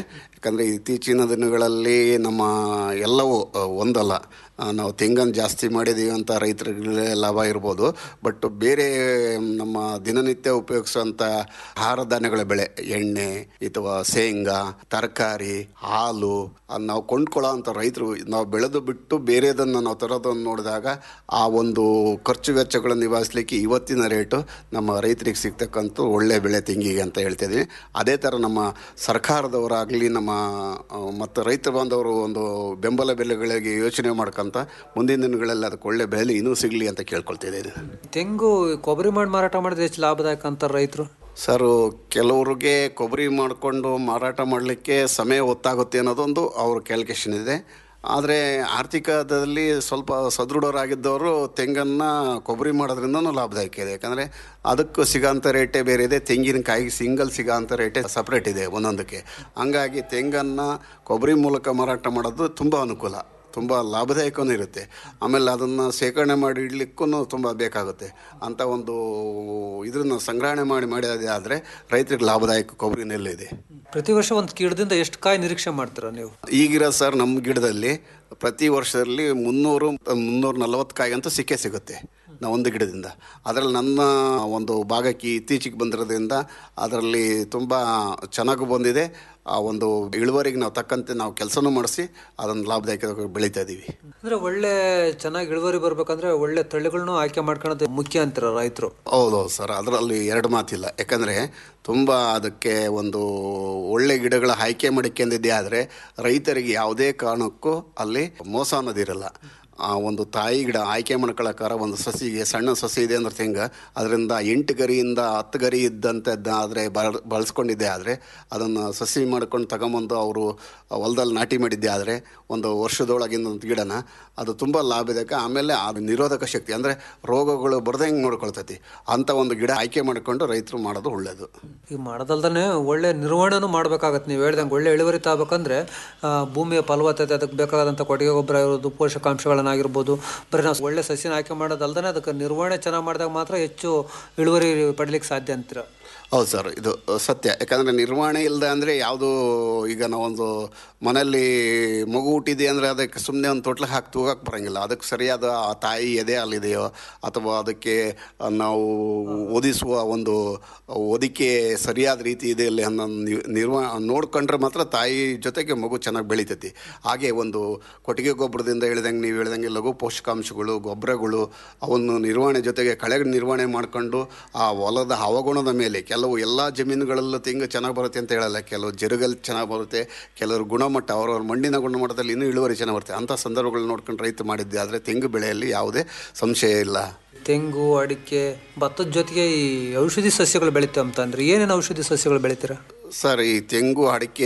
ಯಾಕಂದರೆ ಇತ್ತೀಚಿನ ದಿನಗಳಲ್ಲಿ ನಮ್ಮ ಎಲ್ಲವೂ ಆ, ಒಂದಲ್ಲ ಆ, ನಾವು ತೆಂಗನ್ನು ಜಾಸ್ತಿ ಮಾಡಿದ್ದೀವಿ ಅಂತ ರೈತರಿಗೆ ಲಾಭ ಇರ್ಬೋದು ಬಟ್ ಬೇರೆ ನಮ್ಮ ದಿನನಿತ್ಯ ಉಪಯೋಗಿಸುವಂಥ ಆಹಾರ ಧಾನ್ಯಗಳ ಬೆಳೆ ಎಣ್ಣೆ ಅಥವಾ ಶೇಂಗಾ ತರಕಾರಿ ಹಾಲು ಅದ್ ನಾವು ಕೊಂಡ್ಕೊಳ್ಳೋ ಅಂಥ ರೈತರು ನಾವು ಬೆಳೆದು ಬಿಟ್ಟು ಬೇರೆದನ್ನು ನಾವು ತರೋದನ್ನು ನೋಡಿದಾಗ ಆ ಒಂದು ಖರ್ಚು ವೆಚ್ಚಗಳನ್ನು ನಿಭಾಯಿಸಲಿಕ್ಕೆ ಇವತ್ತಿನ ರೇಟು ನಮ್ಮ ರೈತರಿಗೆ ಸಿಗ್ತಕ್ಕಂಥ ಒಳ್ಳೆ ಬೆಳೆ ತೆಂಗಿಗೆ ಅಂತ ಹೇಳ್ತಿದ್ದೀನಿ ಅದೇ ಥರ ನಮ್ಮ ಸರ್ಕಾರದವರಾಗಲಿ ನಮ್ಮ ಆ, ಮತ್ತು ರೈತ ಬಾಂಧವರು ಒಂದು ಬೆಂಬಲ ಬೆಲೆಗಳಿಗೆ ಯೋಚನೆ ಮಾಡ್ಕೊಂತ ಮುಂದಿನ ದಿನಗಳಲ್ಲಿ ಅದಕ್ಕೆ ಒಳ್ಳೆ ಬೆಲೆ ಇನ್ನೂ ಸಿಗಲಿ ಅಂತ ಕೇಳ್ಕೊಳ್ತಿದ್ದೀನಿ ತೆಂಗು ಕೊಬ್ಬರಿ ಮಾಡಿ ಮಾರಾಟ ಮಾಡಿದ್ರೆ ಎಷ್ಟು ಲಾಭದಾಯಕ ಅಂತಾರೆ ರೈತರು ಸರ್ ಕೆಲವ್ರಿಗೆ ಕೊಬ್ಬರಿ ಮಾಡಿಕೊಂಡು ಮಾರಾಟ ಮಾಡಲಿಕ್ಕೆ ಸಮಯ ಹೊತ್ತಾಗುತ್ತೆ ಅನ್ನೋದೊಂದು ಅವ್ರ ಕ್ಯಾಲ್ಕುಲೇಷನ್ ಇದೆ ಆದರೆ ಆರ್ಥಿಕದಲ್ಲಿ ಸ್ವಲ್ಪ ಸದೃಢರಾಗಿದ್ದವರು ತೆಂಗನ್ನು ಕೊಬ್ಬರಿ ಮಾಡೋದ್ರಿಂದನೂ ಲಾಭದಾಯಕ ಇದೆ ಯಾಕಂದರೆ ಅದಕ್ಕೂ ಸಿಗೋಂಥ ರೇಟೇ ಬೇರೆ ಇದೆ ತೆಂಗಿನಕಾಯಿಗೆ ಸಿಂಗಲ್ ಸಿಗೋಂಥ ರೇಟೇ ಸಪ್ರೇಟ್ ಇದೆ ಒಂದೊಂದಕ್ಕೆ ಹಂಗಾಗಿ ತೆಂಗನ್ನು ಕೊಬ್ಬರಿ ಮೂಲಕ ಮಾರಾಟ ಮಾಡೋದು ತುಂಬ ಅನುಕೂಲ ತುಂಬ ಲಾಭದಾಯಕವೂ ಇರುತ್ತೆ ಆಮೇಲೆ ಅದನ್ನು ಶೇಖರಣೆ ಮಾಡಿ ಇಡಲಿಕ್ಕೂ ತುಂಬ ಬೇಕಾಗುತ್ತೆ ಅಂಥ ಒಂದು ಇದನ್ನು ಸಂಗ್ರಹಣೆ ಮಾಡಿ ಮಾಡಿದೆ ಆದರೆ ರೈತರಿಗೆ ಲಾಭದಾಯಕ ಕೊಬ್ಬರಿ ನೆಲ್ಲು ಇದೆ ಪ್ರತಿ ವರ್ಷ ಒಂದು ಗಿಡದಿಂದ ಎಷ್ಟು ಕಾಯಿ ನಿರೀಕ್ಷೆ ಮಾಡ್ತೀರಾ ನೀವು ಈಗಿರೋ ಸರ್ ನಮ್ಮ ಗಿಡದಲ್ಲಿ ಪ್ರತಿ ವರ್ಷದಲ್ಲಿ ಮುನ್ನೂರು ಮುನ್ನೂರ ನಲವತ್ತು ಕಾಯಿ ಅಂತೂ ಸಿಕ್ಕೇ ಸಿಗುತ್ತೆ ನಾವು ಒಂದು ಗಿಡದಿಂದ ಅದರಲ್ಲಿ ನನ್ನ ಒಂದು ಭಾಗಕ್ಕೆ ಇತ್ತೀಚೆಗೆ ಬಂದಿರೋದ್ರಿಂದ ಅದರಲ್ಲಿ ತುಂಬ ಚೆನ್ನಾಗೂ ಬಂದಿದೆ ಆ ಒಂದು ಇಳುವರಿಗೆ ನಾವು ತಕ್ಕಂತೆ ನಾವು ಕೆಲಸನೂ ಮಾಡಿಸಿ ಅದನ್ನು ಲಾಭದಾಯಕ ಬೆಳೀತಾ ಇದ್ದೀವಿ ಅಂದ್ರೆ ಒಳ್ಳೆ ಚೆನ್ನಾಗಿ ಇಳುವರಿ ಬರ್ಬೇಕಂದ್ರೆ ಒಳ್ಳೆ ತಳಿಗಳನ್ನು ಆಯ್ಕೆ ಮಾಡ್ಕೊಳ್ಳೋದು ಮುಖ್ಯ ಅಂತೀರ ರೈತರು ಹೌದೌದು ಸರ್ ಅದರಲ್ಲಿ ಎರಡು ಮಾತಿಲ್ಲ ಯಾಕಂದರೆ ತುಂಬ ಅದಕ್ಕೆ ಒಂದು ಒಳ್ಳೆ ಗಿಡಗಳ ಆಯ್ಕೆ ಮಾಡಿಕೊಂಡಿದ್ದೆ ಆದರೆ ರೈತರಿಗೆ ಯಾವುದೇ ಕಾರಣಕ್ಕೂ ಅಲ್ಲಿ ಮೋಸ ಅನ್ನೋದಿರಲ್ಲ ಆ ಒಂದು ತಾಯಿ ಗಿಡ ಆಯ್ಕೆ ಮಾಡ್ಕೊಳ್ಳೋಕ್ಕಾರ ಒಂದು ಸಸಿಗೆ ಸಣ್ಣ ಸಸಿ ಇದೆ ಅಂದ್ರೆ ತೆಂಗ ಅದರಿಂದ ಎಂಟು ಗರಿಯಿಂದ ಹತ್ತು ಗರಿ ಇದ್ದಂಥದ್ದು ಆದರೆ ಬಳ ಬಳಸ್ಕೊಂಡಿದ್ದೆ ಆದರೆ ಅದನ್ನು ಸಸಿ ಮಾಡ್ಕೊಂಡು ತಗೊಂಬಂದು ಅವರು ಹೊಲದಲ್ಲಿ ನಾಟಿ ಮಾಡಿದ್ದೆ ಆದರೆ ಒಂದು ವರ್ಷದೊಳಗಿನ ಒಂದು ಗಿಡನ ಅದು ತುಂಬ ಲಾಭದಾಯಕ ಆಮೇಲೆ ಅದು ನಿರೋಧಕ ಶಕ್ತಿ ಅಂದರೆ ರೋಗಗಳು ಬರ್ದಂಗೆ ನೋಡ್ಕೊಳ್ತೈತಿ ಅಂಥ ಒಂದು ಗಿಡ ಆಯ್ಕೆ ಮಾಡಿಕೊಂಡು ರೈತರು ಮಾಡೋದು ಒಳ್ಳೆಯದು ಈಗ ಮಾಡೋದಲ್ದೇ ಒಳ್ಳೆ ನಿರ್ವಹಣೆನೂ ಮಾಡ್ಬೇಕಾಗತ್ತೆ ನೀವು ಹೇಳ್ದಂಗೆ ಒಳ್ಳೆ ಇಳುವರಿ ತಗೋಬೇಕಂದ್ರೆ ಆ, ಭೂಮಿಯ ಫಲವತ್ತತೆ ಅದಕ್ಕೆ ಬೇಕಾದಂಥ ಕೊಟ್ಟಿಗೆ ಗೊಬ್ಬರ ಇರೋದು ಪೋಷಕಾಂಶಗಳನ್ನಾಗಿರ್ಬೋದು ಬರೀ ನಾವು ಒಳ್ಳೆ ಸಸ್ಯನ ಆಯ್ಕೆ ಮಾಡೋದಲ್ದೇ ಅದಕ್ಕೆ ನಿರ್ವಹಣೆ ಚೆನ್ನಾಗಿ ಮಾಡಿದಾಗ ಮಾತ್ರ ಹೆಚ್ಚು ಇಳುವರಿ ಪಡಲಿಕ್ಕೆ ಸಾಧ್ಯ ಅಂತೀರ ಹೌದು ಸರ್ ಇದು ಸತ್ಯ ಯಾಕಂದರೆ ನಿರ್ವಹಣೆ ಇಲ್ಲದೆ ಅಂದರೆ ಯಾವುದು ಈಗ ನಾವೊಂದು ಮನೆಯಲ್ಲಿ ಮಗು ಹುಟ್ಟಿದೆ ಅಂದರೆ ಅದಕ್ಕೆ ಸುಮ್ಮನೆ ಒಂದು ತೊಟ್ಲಿಗೆ ಹಾಕಿ ತೂಗಕ್ಕೆ ಬರೋಂಗಿಲ್ಲ ಅದಕ್ಕೆ ಸರಿಯಾದ ಆ ತಾಯಿ ಎದೆ ಅಲ್ಲಿದೆಯೋ ಅಥವಾ ಅದಕ್ಕೆ ನಾವು ಓದಿಸುವ ಒಂದು ಓದಿಕೆ ಸರಿಯಾದ ರೀತಿ ಇದೆ ಇಲ್ಲಿ ಅನ್ನೋ ನಿ- ನಿರ್ವ ನೋಡ್ಕೊಂಡ್ರೆ ಮಾತ್ರ ತಾಯಿ ಜೊತೆಗೆ ಮಗು ಚೆನ್ನಾಗಿ ಬೆಳಿತೈತಿ ಹಾಗೆ ಒಂದು ಕೊಟ್ಟಿಗೆ ಗೊಬ್ಬರದಿಂದ ಹೇಳ್ದಂಗೆ ನೀವು ಹೇಳ್ದಂಗೆ ಲಘು ಪೋಷಕಾಂಶಗಳು ಗೊಬ್ಬರಗಳು ಅವನ್ನು ನಿರ್ವಹಣೆ ಜೊತೆಗೆ ಕಳೆ ನಿರ್ವಹಣೆ ಮಾಡ್ಕೊಂಡು ಆ ಹೊಲದ ಹವಗುಣದ ಮೇಲೆ ಕೆಲವು ಎಲ್ಲ ಜಮೀನುಗಳಲ್ಲೂ ತೆಂಗು ಚೆನ್ನಾಗಿ ಬರುತ್ತೆ ಅಂತ ಹೇಳಲ್ಲ ಕೆಲವು ಜರುಗಲ್ಲಿ ಚೆನ್ನಾಗಿ ಬರುತ್ತೆ ಕೆಲವರು ಗುಣಮಟ್ಟ ಅವರವ್ರ ಮಣ್ಣಿನ ಗುಣಮಟ್ಟದಲ್ಲಿ ಇನ್ನೂ ಇಳುವರಿ ಚೆನ್ನಾಗಿ ಬರುತ್ತೆ ಅಂಥ ಸಂದರ್ಭಗಳನ್ನ ನೋಡ್ಕೊಂಡು ರೈತ ಮಾಡಿದ್ದೆ ಆದರೆ ತೆಂಗು ಬೆಳೆಯಲ್ಲಿ ಯಾವುದೇ ಸಂಶಯ ಇಲ್ಲ ತೆಂಗು ಅಡಿಕೆ ಭತ್ತದ ಜೊತೆಗೆ ಈ ಔಷಧಿ ಸಸ್ಯಗಳು ಬೆಳಿತೇವೆ ಅಂತ ಅಂದ್ರೆ ಏನೇನು ಔಷಧಿ ಸಸ್ಯಗಳು ಬೆಳಿತೀರಾ ಸರ್ ಈ ತೆಂಗು ಅಡಿಕೆ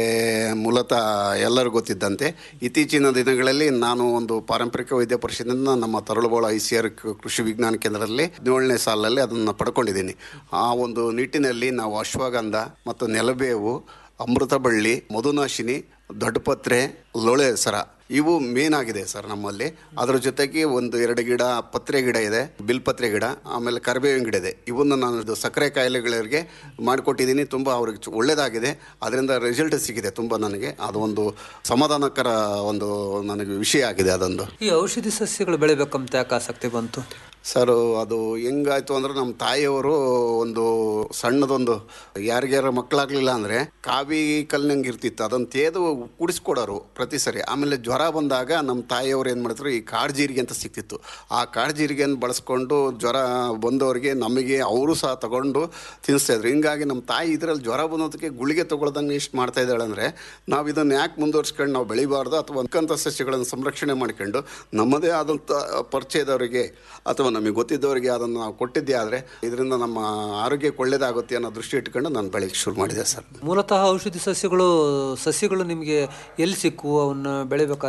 ಮೂಲತಃ ಎಲ್ಲರೂ ಗೊತ್ತಿದ್ದಂತೆ ಇತ್ತೀಚಿನ ದಿನಗಳಲ್ಲಿ ನಾನು ಒಂದು ಪಾರಂಪರಿಕ ವೈದ್ಯ ಪರಿಷತ್ತಿನಿಂದ ನಮ್ಮ ತರಳುಬೋಳ ಐ ಸಿ ಆರ್ ಕೃಷಿ ವಿಜ್ಞಾನ ಕೇಂದ್ರದಲ್ಲಿ ಹದಿನೇಳನೇ ಸಾಲಿನಲ್ಲಿ ಅದನ್ನು ಪಡ್ಕೊಂಡಿದ್ದೀನಿ ಆ ಒಂದು ನಿಟ್ಟಿನಲ್ಲಿ ನಾವು ಅಶ್ವಗಂಧ ಮತ್ತು ನೆಲಬೇವು ಅಮೃತಬಳ್ಳಿ ಮಧುನಾಶಿನಿ ದೊಡ್ಡಪತ್ರೆ ಲೋಳೆ ಸರ ಇವು ಮೇನ್ ಆಗಿದೆ ಸರ್ ನಮ್ಮಲ್ಲಿ ಅದ್ರ ಜೊತೆಗೆ ಒಂದು ಎರಡು ಗಿಡ ಪತ್ರೆ ಗಿಡ ಇದೆ ಬಿಲ್ಪತ್ರೆ ಗಿಡ ಆಮೇಲೆ ಕರಿಬೇವಿನ ಗಿಡ ಇದೆ ಇವನ್ನ ನಾನು ಇದು ಸಕ್ಕರೆ ಕಾಯಿಲೆಗಳಿಗೆ ಮಾಡಿಕೊಟ್ಟಿದ್ದೀನಿ ತುಂಬ ಅವ್ರಿಗೆ ಚು- ಒಳ್ಳೆಯದಾಗಿದೆ ಅದರಿಂದ ರಿಸಲ್ಟ್ ಸಿಕ್ಕಿದೆ ತುಂಬ ನನಗೆ ಅದು ಒಂದು ಸಮಾಧಾನಕರ ಒಂದು ನನಗೆ ವಿಷಯ ಆಗಿದೆ ಅದೊಂದು ಈ ಔಷಧಿ ಸಸ್ಯಗಳು ಬೆಳಿಬೇಕಂತ ಯಾಕೆ ಆಸಕ್ತಿ ಬಂತು ಸರ್ ಅದು ಹೆಂಗಾಯ್ತು ಅಂದ್ರೆ ನಮ್ಮ ತಾಯಿಯವರು ಒಂದು ಸಣ್ಣದೊಂದು ಯಾರಿಗ್ಯಾರ ಮಕ್ಕಳಾಗ್ಲಿಲ್ಲ ಅಂದ್ರೆ ಕಾವಿ ಕಲ್ಲಿನಂಗೆ ಇರ್ತಿತ್ತು ಅದನ್ನು ತೇದು ಕುಡಿಸ್ಕೊಡೋರು ಪ್ರತಿ ಸರಿ ಆಮೇಲೆ ಜ್ವರ ಬಂದಾಗ ನಮ್ಮ ತಾಯಿಯವರು ಏನು ಮಾಡಿದ್ರು ಈ ಕಾಡು ಜೀರಿಗೆ ಅಂತ ಸಿಕ್ತಿತ್ತು ಆ ಕಾಡು ಜೀರಿಗೆಯನ್ನು ಬಳಸ್ಕೊಂಡು ಜ್ವರ ಬಂದವರಿಗೆ ನಮಗೆ ಅವರು ಸಹ ತಗೊಂಡು ತಿನ್ನಿಸ್ತಾ ಇದ್ರು ಹಿಂಗಾಗಿ ನಮ್ಮ ತಾಯಿ ಇದರಲ್ಲಿ ಜ್ವರ ಬಂದೋದಕ್ಕೆ ಗುಳಿಗೆ ತಗೊಳ್ದಂಗೆ ಇಷ್ಟು ಮಾಡ್ತಾ ಇದ್ದಾಳೆ ಅಂದರೆ ನಾವು ಇದನ್ನು ಯಾಕೆ ಮುಂದುವರ್ಸ್ಕೊಂಡು ನಾವು ಬೆಳಿಬಾರ್ದು ಅಥವಾ ಅಂಕಂತ ಸಸ್ಯಗಳನ್ನು ಸಂರಕ್ಷಣೆ ಮಾಡ್ಕೊಂಡು ನಮ್ಮದೇ ಆದಂಥ ಪರಿಚಯದವರಿಗೆ ಅಥವಾ ನಮಗೆ ಗೊತ್ತಿದ್ದವರಿಗೆ ಅದನ್ನು ನಾವು ಕೊಟ್ಟಿದ್ದೇ ಆದರೆ ಇದರಿಂದ ನಮ್ಮ ಆರೋಗ್ಯಕ್ಕೆ ಒಳ್ಳೆಯದಾಗುತ್ತೆ ಅನ್ನೋ ದೃಷ್ಟಿ ಇಟ್ಕೊಂಡು ನಾನು ಬೆಳೆಯಕ್ಕೆ ಶುರು ಮಾಡಿದೆ ಸರ್ ಮೂಲತಃ ಔಷಧಿ ಸಸ್ಯಗಳು ಸಸ್ಯಗಳು ನಿಮಗೆ ಎಲ್ಲಿ ಸಿಕ್ಕುವು ಅವನ್ನ ಬೆಳಿಬೇಕಾದ್ರೆ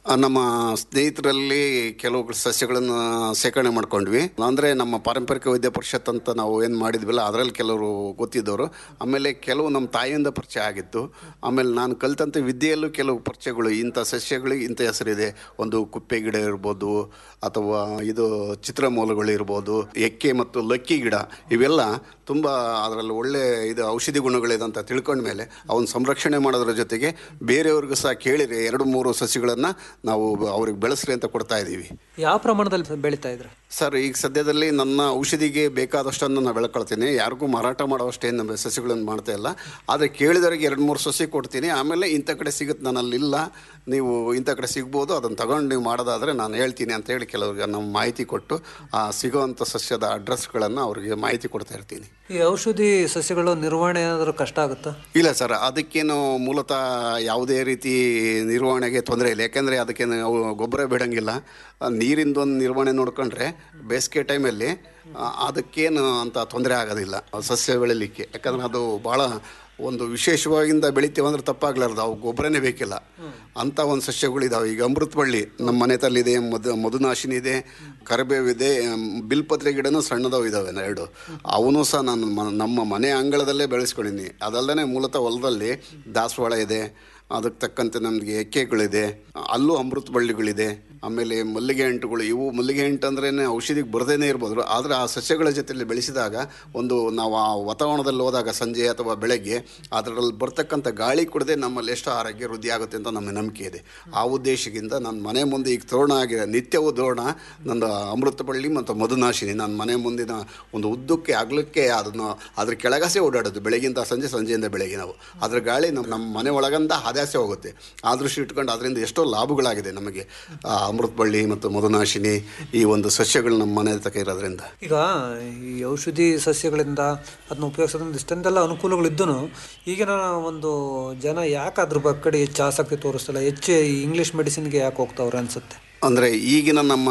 ಆ, ನಮ್ಮ ಸ್ನೇಹಿತರಲ್ಲಿ ಕೆಲವು ಸಸ್ಯಗಳನ್ನು ಸೇಕರಣೆ ಮಾಡ್ಕೊಂಡ್ವಿ ಅಂದರೆ ನಮ್ಮ ಪಾರಂಪರಿಕ ವೈದ್ಯ ಪರಿಷತ್ ಅಂತ ನಾವು ಏನು ಮಾಡಿದ್ವಿಲ್ಲ ಅದರಲ್ಲಿ ಕೆಲವರು ಗೊತ್ತಿದ್ದವರು ಆಮೇಲೆ ಕೆಲವು ನಮ್ಮ ತಾಯಿಯಿಂದ ಪರಿಚಯ ಆಗಿತ್ತು ಆಮೇಲೆ ನಾನು ಕಲಿತಂಥ ವಿದ್ಯೆಯಲ್ಲೂ ಕೆಲವು ಪರಿಚಯಗಳು ಇಂಥ ಸಸ್ಯಗಳಿಗೆ ಇಂಥ ಹೆಸರಿದೆ ಒಂದು ಕುಪ್ಪೆ ಗಿಡ ಇರ್ಬೋದು ಅಥವಾ ಇದು ಚಿತ್ರಮೂಲಗಳು ಇರ್ಬೋದು ಎಕ್ಕೆ ಮತ್ತು ಲಕ್ಕಿ ಗಿಡ ಇವೆಲ್ಲ ತುಂಬ ಅದರಲ್ಲಿ ಒಳ್ಳೆ ಇದು ಔಷಧಿ ಗುಣಗಳಿದೆ ಅಂತ ತಿಳ್ಕೊಂಡ್ಮೇಲೆ ಅವನ್ನ ಸಂರಕ್ಷಣೆ ಮಾಡೋದ್ರ ಜೊತೆಗೆ ಬೇರೆಯವ್ರಿಗೂ ಸಹ ಕೇಳಿರಿ ಎರಡು ಮೂರು ಸಸಿಗಳನ್ನು ನಾವು ಅವ್ರಿಗೆ ಬೆಳೆಸ್ರಿ ಅಂತ ಕೊಡ್ತಾ ಇದ್ದೀವಿ ಯಾವ ಪ್ರಮಾಣದಲ್ಲಿ ಬೆಳೀತಾ ಇದ್ರೆ ಸರ್ ಈಗ ಸದ್ಯದಲ್ಲಿ ನನ್ನ ಔಷಧಿಗೆ ಬೇಕಾದಷ್ಟನ್ನು ನಾನು ಬೆಳ್ಕೊಳ್ತೀನಿ ಯಾರಿಗೂ ಮಾರಾಟ ಮಾಡೋವಷ್ಟೇನು ನಮ್ಮ ಸಸಿಗಳನ್ನು ಮಾಡ್ತಾ ಇಲ್ಲ ಆದರೆ ಕೇಳಿದವರಿಗೆ ಎರಡು ಮೂರು ಸಸಿ ಕೊಡ್ತೀನಿ ಆಮೇಲೆ ಇಂಥ ಕಡೆ ಸಿಗುತ್ತೆ ನನ್ನಲ್ಲಿ ಇಲ್ಲ ನೀವು ಇಂಥ ಕಡೆ ಸಿಗ್ಬೋದು ಅದನ್ನು ತಗೊಂಡು ನೀವು ಮಾಡೋದಾದರೆ ನಾನು ಹೇಳ್ತೀನಿ ಅಂತ ಹೇಳಿ ಕೆಲವ್ರಿಗೆ ನಮ್ಮ ಮಾಹಿತಿ ಕೊಟ್ಟು ಆ ಸಿಗೋವಂಥ ಸಸ್ಯದ ಅಡ್ರೆಸ್ಗಳನ್ನು ಅವ್ರಿಗೆ ಮಾಹಿತಿ ಕೊಡ್ತಾ ಇರ್ತೀನಿ ಈ ಔಷಧಿ ಸಸ್ಯಗಳು ನಿರ್ವಹಣೆ ಏನಾದರೂ ಕಷ್ಟ ಆಗುತ್ತಾ ಇಲ್ಲ ಸರ್ ಅದಕ್ಕೇನು ಮೂಲತಃ ಯಾವುದೇ ರೀತಿ ನಿರ್ವಹಣೆಗೆ ತೊಂದರೆ ಇಲ್ಲ ಯಾಕೆಂದರೆ ಅದಕ್ಕೆ ನಾವು ಗೊಬ್ಬರ ಬಿಡಂಗಿಲ್ಲ ಆ, ನೀರಿಂದೊಂದು ನಿರ್ವಹಣೆ ನೋಡ್ಕೊಂಡ್ರೆ ಬೇಸಿಗೆ ಟೈಮಲ್ಲಿ ಆ, ಅದಕ್ಕೇನು ಅಂತ ತೊಂದರೆ ಆಗೋದಿಲ್ಲ ಆ ಸಸ್ಯ ಬೆಳಿಲಿಕ್ಕೆ ಯಾಕಂದ್ರೆ ಅದು ಭಾಳ ಒಂದು ವಿಶೇಷವಾಗಿಂದ ಬೆಳಿತೀವಿ ಅಂದ್ರೆ ತಪ್ಪಾಗ್ಲಾರ್ದು ಅವು ಗೊಬ್ಬರನೇ ಬೇಕಿಲ್ಲ ಅಂಥ ಒಂದು ಸಸ್ಯಗಳಿದಾವೆ ಈಗ ಅಮೃತ ಬಳ್ಳಿ ನಮ್ಮ ಮನೆ ತಲ್ಲಿದೆ ಮಧು ಮಧುನಾಶಿನಿ ಇದೆ ಕರಿಬೇವಿದೆ ಮ್, ಬಿಲ್ಪತ್ರೆ ಗಿಡನೂ ಸಣ್ಣದವು ಇದ್ದಾವೆ ಎರಡು ಅವನು ಸಹ ನಾನು ಮ- ನಮ್ಮ ಮನೆ ಅಂಗಳದಲ್ಲೇ ಬೆಳೆಸ್ಕೊಂಡಿನಿ ಅದಲ್ಲದೆ ಮೂಲತಃ ಹೊಲದಲ್ಲಿ ದಾಸವಾಳ ಇದೆ ಅದಕ್ಕೆ ತಕ್ಕಂತೆ ನಮಗೆ ಎಕ್ಕೆಗಳಿದೆ ಅಲ್ಲೂ ಅಮೃತ ಬಳ್ಳಿಗಳಿದೆ ಆಮೇಲೆ ಮಲ್ಲಿಗೆ ಅಂಟುಗಳು ಇವು ಮಲ್ಲಿಗೆ ಅಂಟು ಅಂದ್ರೆ ಔಷಧಿಗೆ ಬರದೇನೆ ಇರ್ಬೋದು ಆದರೆ ಆ ಸಸ್ಯಗಳ ಜೊತೆಯಲ್ಲಿ ಬೆಳೆಸಿದಾಗ ಒಂದು ನಾವು ಆ ವಾತಾವರಣದಲ್ಲಿ ಹೋದಾಗ ಸಂಜೆ ಅಥವಾ ಬೆಳಗ್ಗೆ ಅದರಲ್ಲಿ ಬರ್ತಕ್ಕಂಥ ಗಾಳಿ ಕುಡದೆ ನಮ್ಮಲ್ಲಿ ಎಷ್ಟು ಆರೋಗ್ಯ ವೃದ್ಧಿ ಆಗುತ್ತೆ ಅಂತ ನಮ್ಮ ನಂಬಿಕೆ ಇದೆ ಆ ಉದ್ದೇಶದಿಂದ ನನ್ನ ಮನೆ ಮುಂದೆ ಈಗ ತೋರಣ ಆಗಿದೆ ನಿತ್ಯವೂ ತೋರಣ ನನ್ನ ಅಮೃತ ಬಳ್ಳಿ ಮತ್ತು ಮಧುನಾಶಿನಿ ನನ್ನ ಮನೆ ಮುಂದಿನ ಒಂದು ಉದ್ದಕ್ಕೆ ಅಗಲಕ್ಕೆ ಅದನ್ನು ಅದ್ರ ಕೆಳಗಸೆ ಓಡಾಡೋದು ಬೆಳಗಿಂದ ಸಂಜೆ ಸಂಜೆಯಿಂದ ಬೆಳಗ್ಗೆ ನಾವು ಅದ್ರ ಗಾಳಿ ನಮ್ಮ ನಮ್ಮ ಮನೆ ಒಳಗಂದ ಹದ್ಯಾಸೆ ಹೋಗುತ್ತೆ ಆ ದೃಷ್ಟಿ ಇಟ್ಕೊಂಡು ಅದರಿಂದ ಎಷ್ಟೋ ಲಾಭಗಳಾಗಿದೆ ನಮಗೆ ಆ ಅಮೃತ ಬಳ್ಳಿ ಮತ್ತು ಮಧುನಾಶಿನಿ ಈ ಒಂದು ಸಸ್ಯಗಳು ನಮ್ಮ ಮನೆ ತಕ ಇರೋದ್ರಿಂದ ಈಗ ಈ ಔಷಧಿ ಸಸ್ಯಗಳಿಂದ ಅದನ್ನ ಉಪಯೋಗಿಸೋದ್ರಿಂದ ಇಷ್ಟೊಂದೆಲ್ಲ ಅನುಕೂಲಗಳಿದ್ದೂ ಈಗಿನ ಒಂದು ಜನ ಯಾಕೆ ಅದ್ರ ಬಗ್ಗೆ ಕಡೆ ಹೆಚ್ಚು ಆಸಕ್ತಿ ತೋರಿಸ್ತಲ್ಲ ಹೆಚ್ಚು ಈ ಇಂಗ್ಲೀಷ್ ಮೆಡಿಸಿನ್ಗೆ ಯಾಕೆ ಹೋಗ್ತಾವ್ರೆ ಅನ್ಸುತ್ತೆ ಅಂದರೆ ಈಗಿನ ನಮ್ಮ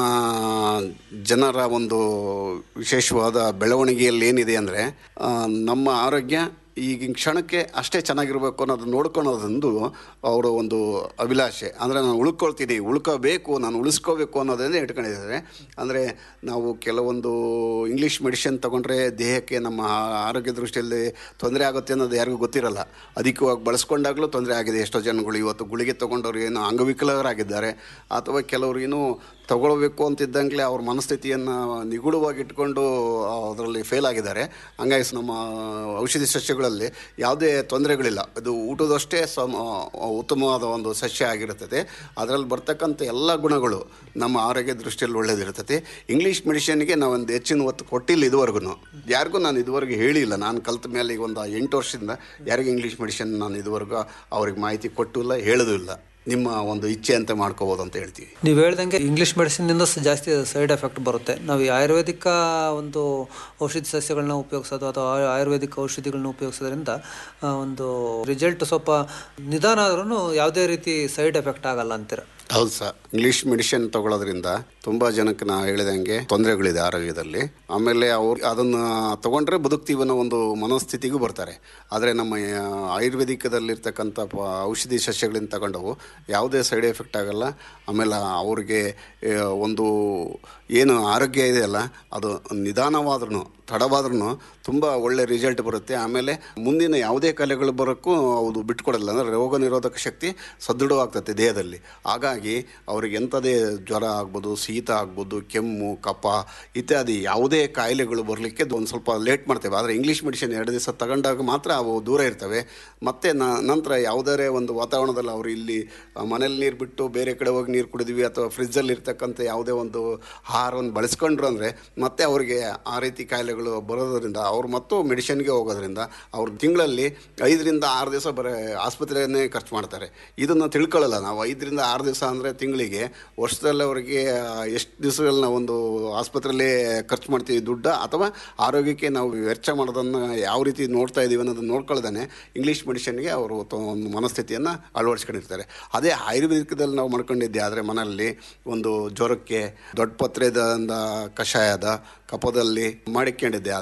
ಜನರ ಒಂದು ವಿಶೇಷವಾದ ಬೆಳವಣಿಗೆಯಲ್ಲಿ ಏನಿದೆ ಅಂದರೆ ನಮ್ಮ ಆರೋಗ್ಯ ಈಗಿನ ಕ್ಷಣಕ್ಕೆ ಅಷ್ಟೇ ಚೆನ್ನಾಗಿರಬೇಕು ಅನ್ನೋದು ನೋಡ್ಕೊಳೋದೊಂದು ಅವರ ಒಂದು ಅಭಿಲಾಷೆ ಅಂದರೆ ನಾನು ಉಳ್ಕೊಳ್ತೀನಿ ಉಳ್ಕೋಬೇಕು ನಾನು ಉಳಿಸ್ಕೋಬೇಕು ಅನ್ನೋದನ್ನೇ ಇಟ್ಕೊಂಡಿದ್ದಾರೆ ಅಂದರೆ ನಾವು ಕೆಲವೊಂದು ಇಂಗ್ಲೀಷ್ ಮೆಡಿಸಿನ್ ತೊಗೊಂಡ್ರೆ ದೇಹಕ್ಕೆ ನಮ್ಮ ಆರೋಗ್ಯ ದೃಷ್ಟಿಯಲ್ಲಿ ತೊಂದರೆ ಆಗುತ್ತೆ ಅನ್ನೋದು ಯಾರಿಗೂ ಗೊತ್ತಿರಲ್ಲ ಅಧಿಕವಾಗಿ ಬಳಸ್ಕೊಂಡಾಗಲೂ ತೊಂದರೆ ಆಗಿದೆ ಎಷ್ಟೋ ಜನಗಳು ಇವತ್ತು ಗುಳಿಗೆ ತೊಗೊಂಡವ್ರು ಏನು ಅಂಗವಿಕಲರಾಗಿದ್ದಾರೆ ಅಥವಾ ಕೆಲವರು ಏನು ತಗೊಳ್ಬೇಕು ಅಂತಿದ್ದಂಗೆ ಅವ್ರ ಮನಸ್ಥಿತಿಯನ್ನು ನಿಗೂಢವಾಗಿ ಇಟ್ಕೊಂಡು ಅದರಲ್ಲಿ ಫೇಲ್ ಆಗಿದ್ದಾರೆ ಹಂಗಾಗಿ ನಮ್ಮ ಔಷಧಿ ಸಸ್ಯಗಳಲ್ಲಿ ಯಾವುದೇ ತೊಂದರೆಗಳಿಲ್ಲ ಅದು ಊಟದಷ್ಟೇ ಸಮ ಉತ್ತಮವಾದ ಒಂದು ಸಸ್ಯ ಆಗಿರುತ್ತದೆ ಅದರಲ್ಲಿ ಬರ್ತಕ್ಕಂಥ ಎಲ್ಲ ಗುಣಗಳು ನಮ್ಮ ಆರೋಗ್ಯ ದೃಷ್ಟಿಯಲ್ಲಿ ಒಳ್ಳೆಯದಿರ್ತದೆ ಇಂಗ್ಲೀಷ್ ಮೆಡಿಷನ್ಗೆ ನಾವೊಂದು ಹೆಚ್ಚಿನ ಒತ್ತು ಕೊಟ್ಟಿಲ್ಲ ಇದುವರೆಗೂ ಯಾರಿಗೂ ನಾನು ಇದುವರೆಗೂ ಹೇಳಿಲ್ಲ ನಾನು ಕಲ್ತ ಮೇಲೆ ಈಗ ಒಂದು ಎಂಟು ವರ್ಷದಿಂದ ಯಾರಿಗೂ ಇಂಗ್ಲೀಷ್ ಮೆಡಿಷನ್ ನಾನು ಇದುವರೆಗೂ ಅವ್ರಿಗೆ ಮಾಹಿತಿ ಕೊಟ್ಟಿಲ್ಲ ಹೇಳೋದು ಇಲ್ಲ ನಿಮ್ಮ ಒಂದು ಇಚ್ಛೆ ಅಂತ ಮಾಡ್ಕೋಬೋದು ಅಂತ ಹೇಳ್ತೀವಿ ನೀವು ಹೇಳ್ದಂಗೆ ಇಂಗ್ಲೀಷ್ ಮೆಡಿಸಿನಿಂದ ಸ- ಜಾಸ್ತಿ ಸೈಡ್ ಎಫೆಕ್ಟ್ ಬರುತ್ತೆ ನಾವು ಈ ಆಯುರ್ವೇದಿಕ ಒಂದು ಔಷಧಿ ಸಸ್ಯಗಳನ್ನ ಉಪಯೋಗಿಸೋದು ಅಥವಾ ಆಯು- ಆಯುರ್ವೇದಿಕ್ ಔಷಧಿಗಳನ್ನ ಉಪಯೋಗಿಸೋದ್ರಿಂದ ಆ, ಒಂದು ರಿಸಲ್ಟ್ ಸ್ವಲ್ಪ ನಿಧಾನ ಆದ್ರೂ ಯಾವುದೇ ರೀತಿ ಸೈಡ್ ಎಫೆಕ್ಟ್ ಆಗಲ್ಲ ಅಂತೀರ ಹೌದು ಸರ್ ಇಂಗ್ಲೀಷ್ ಮೆಡಿಸಿನ್ ತಗೊಳ್ಳೋದ್ರಿಂದ ತುಂಬ ಜನಕ್ಕೆ ನಾ ಹೇಳಿದಂಗೆ ತೊಂದರೆಗಳಿದೆ ಆರೋಗ್ಯದಲ್ಲಿ ಆಮೇಲೆ ಅವ್ರು ಅದನ್ನು ತಗೊಂಡ್ರೆ ಬದುಕ್ತೀವಿ ಅನ್ನೋ ಒಂದು ಮನಸ್ಥಿತಿಗೂ ಬರ್ತಾರೆ ಆದರೆ ನಮ್ಮ ಆ, ಆಯುರ್ವೇದಿಕದಲ್ಲಿರ್ತಕ್ಕಂಥ ಪ- ಔಷಧಿ ಸಸ್ಯಗಳಿಂದ ತಗೊಂಡವು ಯಾವುದೇ ಸೈಡ್ ಎಫೆಕ್ಟ್ ಆಗಲ್ಲ ಆಮೇಲೆ ಅವ್ರಿಗೆ ಆ, ಒಂದು ಏನು ಆರೋಗ್ಯ ಇದೆಯಲ್ಲ ಅದು ನಿಧಾನವಾದ್ರೂ ತಡವಾದ್ರೂ ತುಂಬ ಒಳ್ಳೆ ರಿಸಲ್ಟ್ ಬರುತ್ತೆ ಆಮೇಲೆ ಮುಂದಿನ ಯಾವುದೇ ಕಾಯಿಲೆಗಳು ಬರೋಕ್ಕೂ ಅದು ಬಿಟ್ಕೊಡಲ್ಲ ಅಂದರೆ ರೋಗ ನಿರೋಧಕ ಶಕ್ತಿ ಸದೃಢವಾಗ್ತದೆ ದೇಹದಲ್ಲಿ ಹಾಗಾಗಿ ಅವ್ರಿಗೆ ಎಂಥದೇ ಜ್ವರ ಆಗ್ಬೋದು ಶೀತ ಆಗ್ಬೋದು ಕೆಮ್ಮು ಕಫ ಇತ್ಯಾದಿ ಯಾವುದೇ ಕಾಯಿಲೆಗಳು ಬರಲಿಕ್ಕೆ ಒಂದು ಸ್ವಲ್ಪ ಲೇಟ್ ಮಾಡ್ತೇವೆ ಆದರೆ ಇಂಗ್ಲೀಷ್ ಮೆಡಿಸಿನ್ ಎರಡು ದಿವಸ ತಗೊಂಡಾಗ ಮಾತ್ರ ಅವು ದೂರ ಇರ್ತವೆ ಮತ್ತು ನಂತರ ಯಾವುದೇ ಒಂದು ವಾತಾವರಣದಲ್ಲಿ ಅವರು ಇಲ್ಲಿ ಆ, ಮನೇಲಿ ನೀರು ಬಿಟ್ಟು ಬೇರೆ ಕಡೆ ಹೋಗಿ ನೀರು ಕುಡಿದ್ವಿ ಅಥವಾ ಫ್ರಿಜ್ಜಲ್ಲಿ ಇರ್ತಕ್ಕಂಥ ಯಾವುದೇ ಒಂದು ಆಹಾರವನ್ನು ಬಳಸ್ಕೊಂಡ್ರು ಅಂದರೆ ಮತ್ತೆ ಅವರಿಗೆ ಆ ರೀತಿ ಕಾಯಿಲೆಗಳು ಬರೋದ್ರಿಂದ ಅವ್ರು ಮತ್ತು ಮೆಡಿಷನ್ಗೆ ಹೋಗೋದ್ರಿಂದ ಅವ್ರು ತಿಂಗಳಲ್ಲಿ ಐದರಿಂದ ಆರು ದಿವಸ ಬರೀ ಆಸ್ಪತ್ರೆಯನ್ನೇ ಖರ್ಚು ಮಾಡ್ತಾರೆ ಇದನ್ನು ತಿಳ್ಕೊಳ್ಳಲ್ಲ ನಾವು ಐದರಿಂದ ಆರು ದಿವಸ ಅಂದರೆ ತಿಂಗಳಿಗೆ ವರ್ಷದಲ್ಲಿ ಅವರಿಗೆ ಎಷ್ಟು ದಿವಸಗಳನ್ನ ಒಂದು ಆಸ್ಪತ್ರೆಯಲ್ಲೇ ಖರ್ಚು ಮಾಡ್ತೀವಿ ದುಡ್ಡ ಅಥವಾ ಆರೋಗ್ಯಕ್ಕೆ ನಾವು ವೆಚ್ಚ ಮಾಡೋದನ್ನು ಯಾವ ರೀತಿ ನೋಡ್ತಾ ಇದ್ದೀವಿ ಅನ್ನೋದನ್ನು ನೋಡ್ಕೊಳ್ದೇ ಇಂಗ್ಲೀಷ್ ಮೆಡಿಷನ್ಗೆ ಅವರು ತ- ಒಂದು ಮನಸ್ಥಿತಿಯನ್ನು ಅಳವಡಿಸ್ಕೊಂಡಿರ್ತಾರೆ ಅದೇ ಆಯುರ್ವೇದಿಕದಲ್ಲಿ ನಾವು ಮಾಡ್ಕೊಂಡಿದ್ದೆ ಆದರೆ ಮನೆಯಲ್ಲಿ ಒಂದು ಜ್ವರಕ್ಕೆ ದೊಡ್ಡ ಪತ್ರೆದಿಂದ ಕಷಾಯದ ಕಫದಲ್ಲಿ ಮಾಡಿಕೊಂಡಿದ್ದೆ ಆದರೆ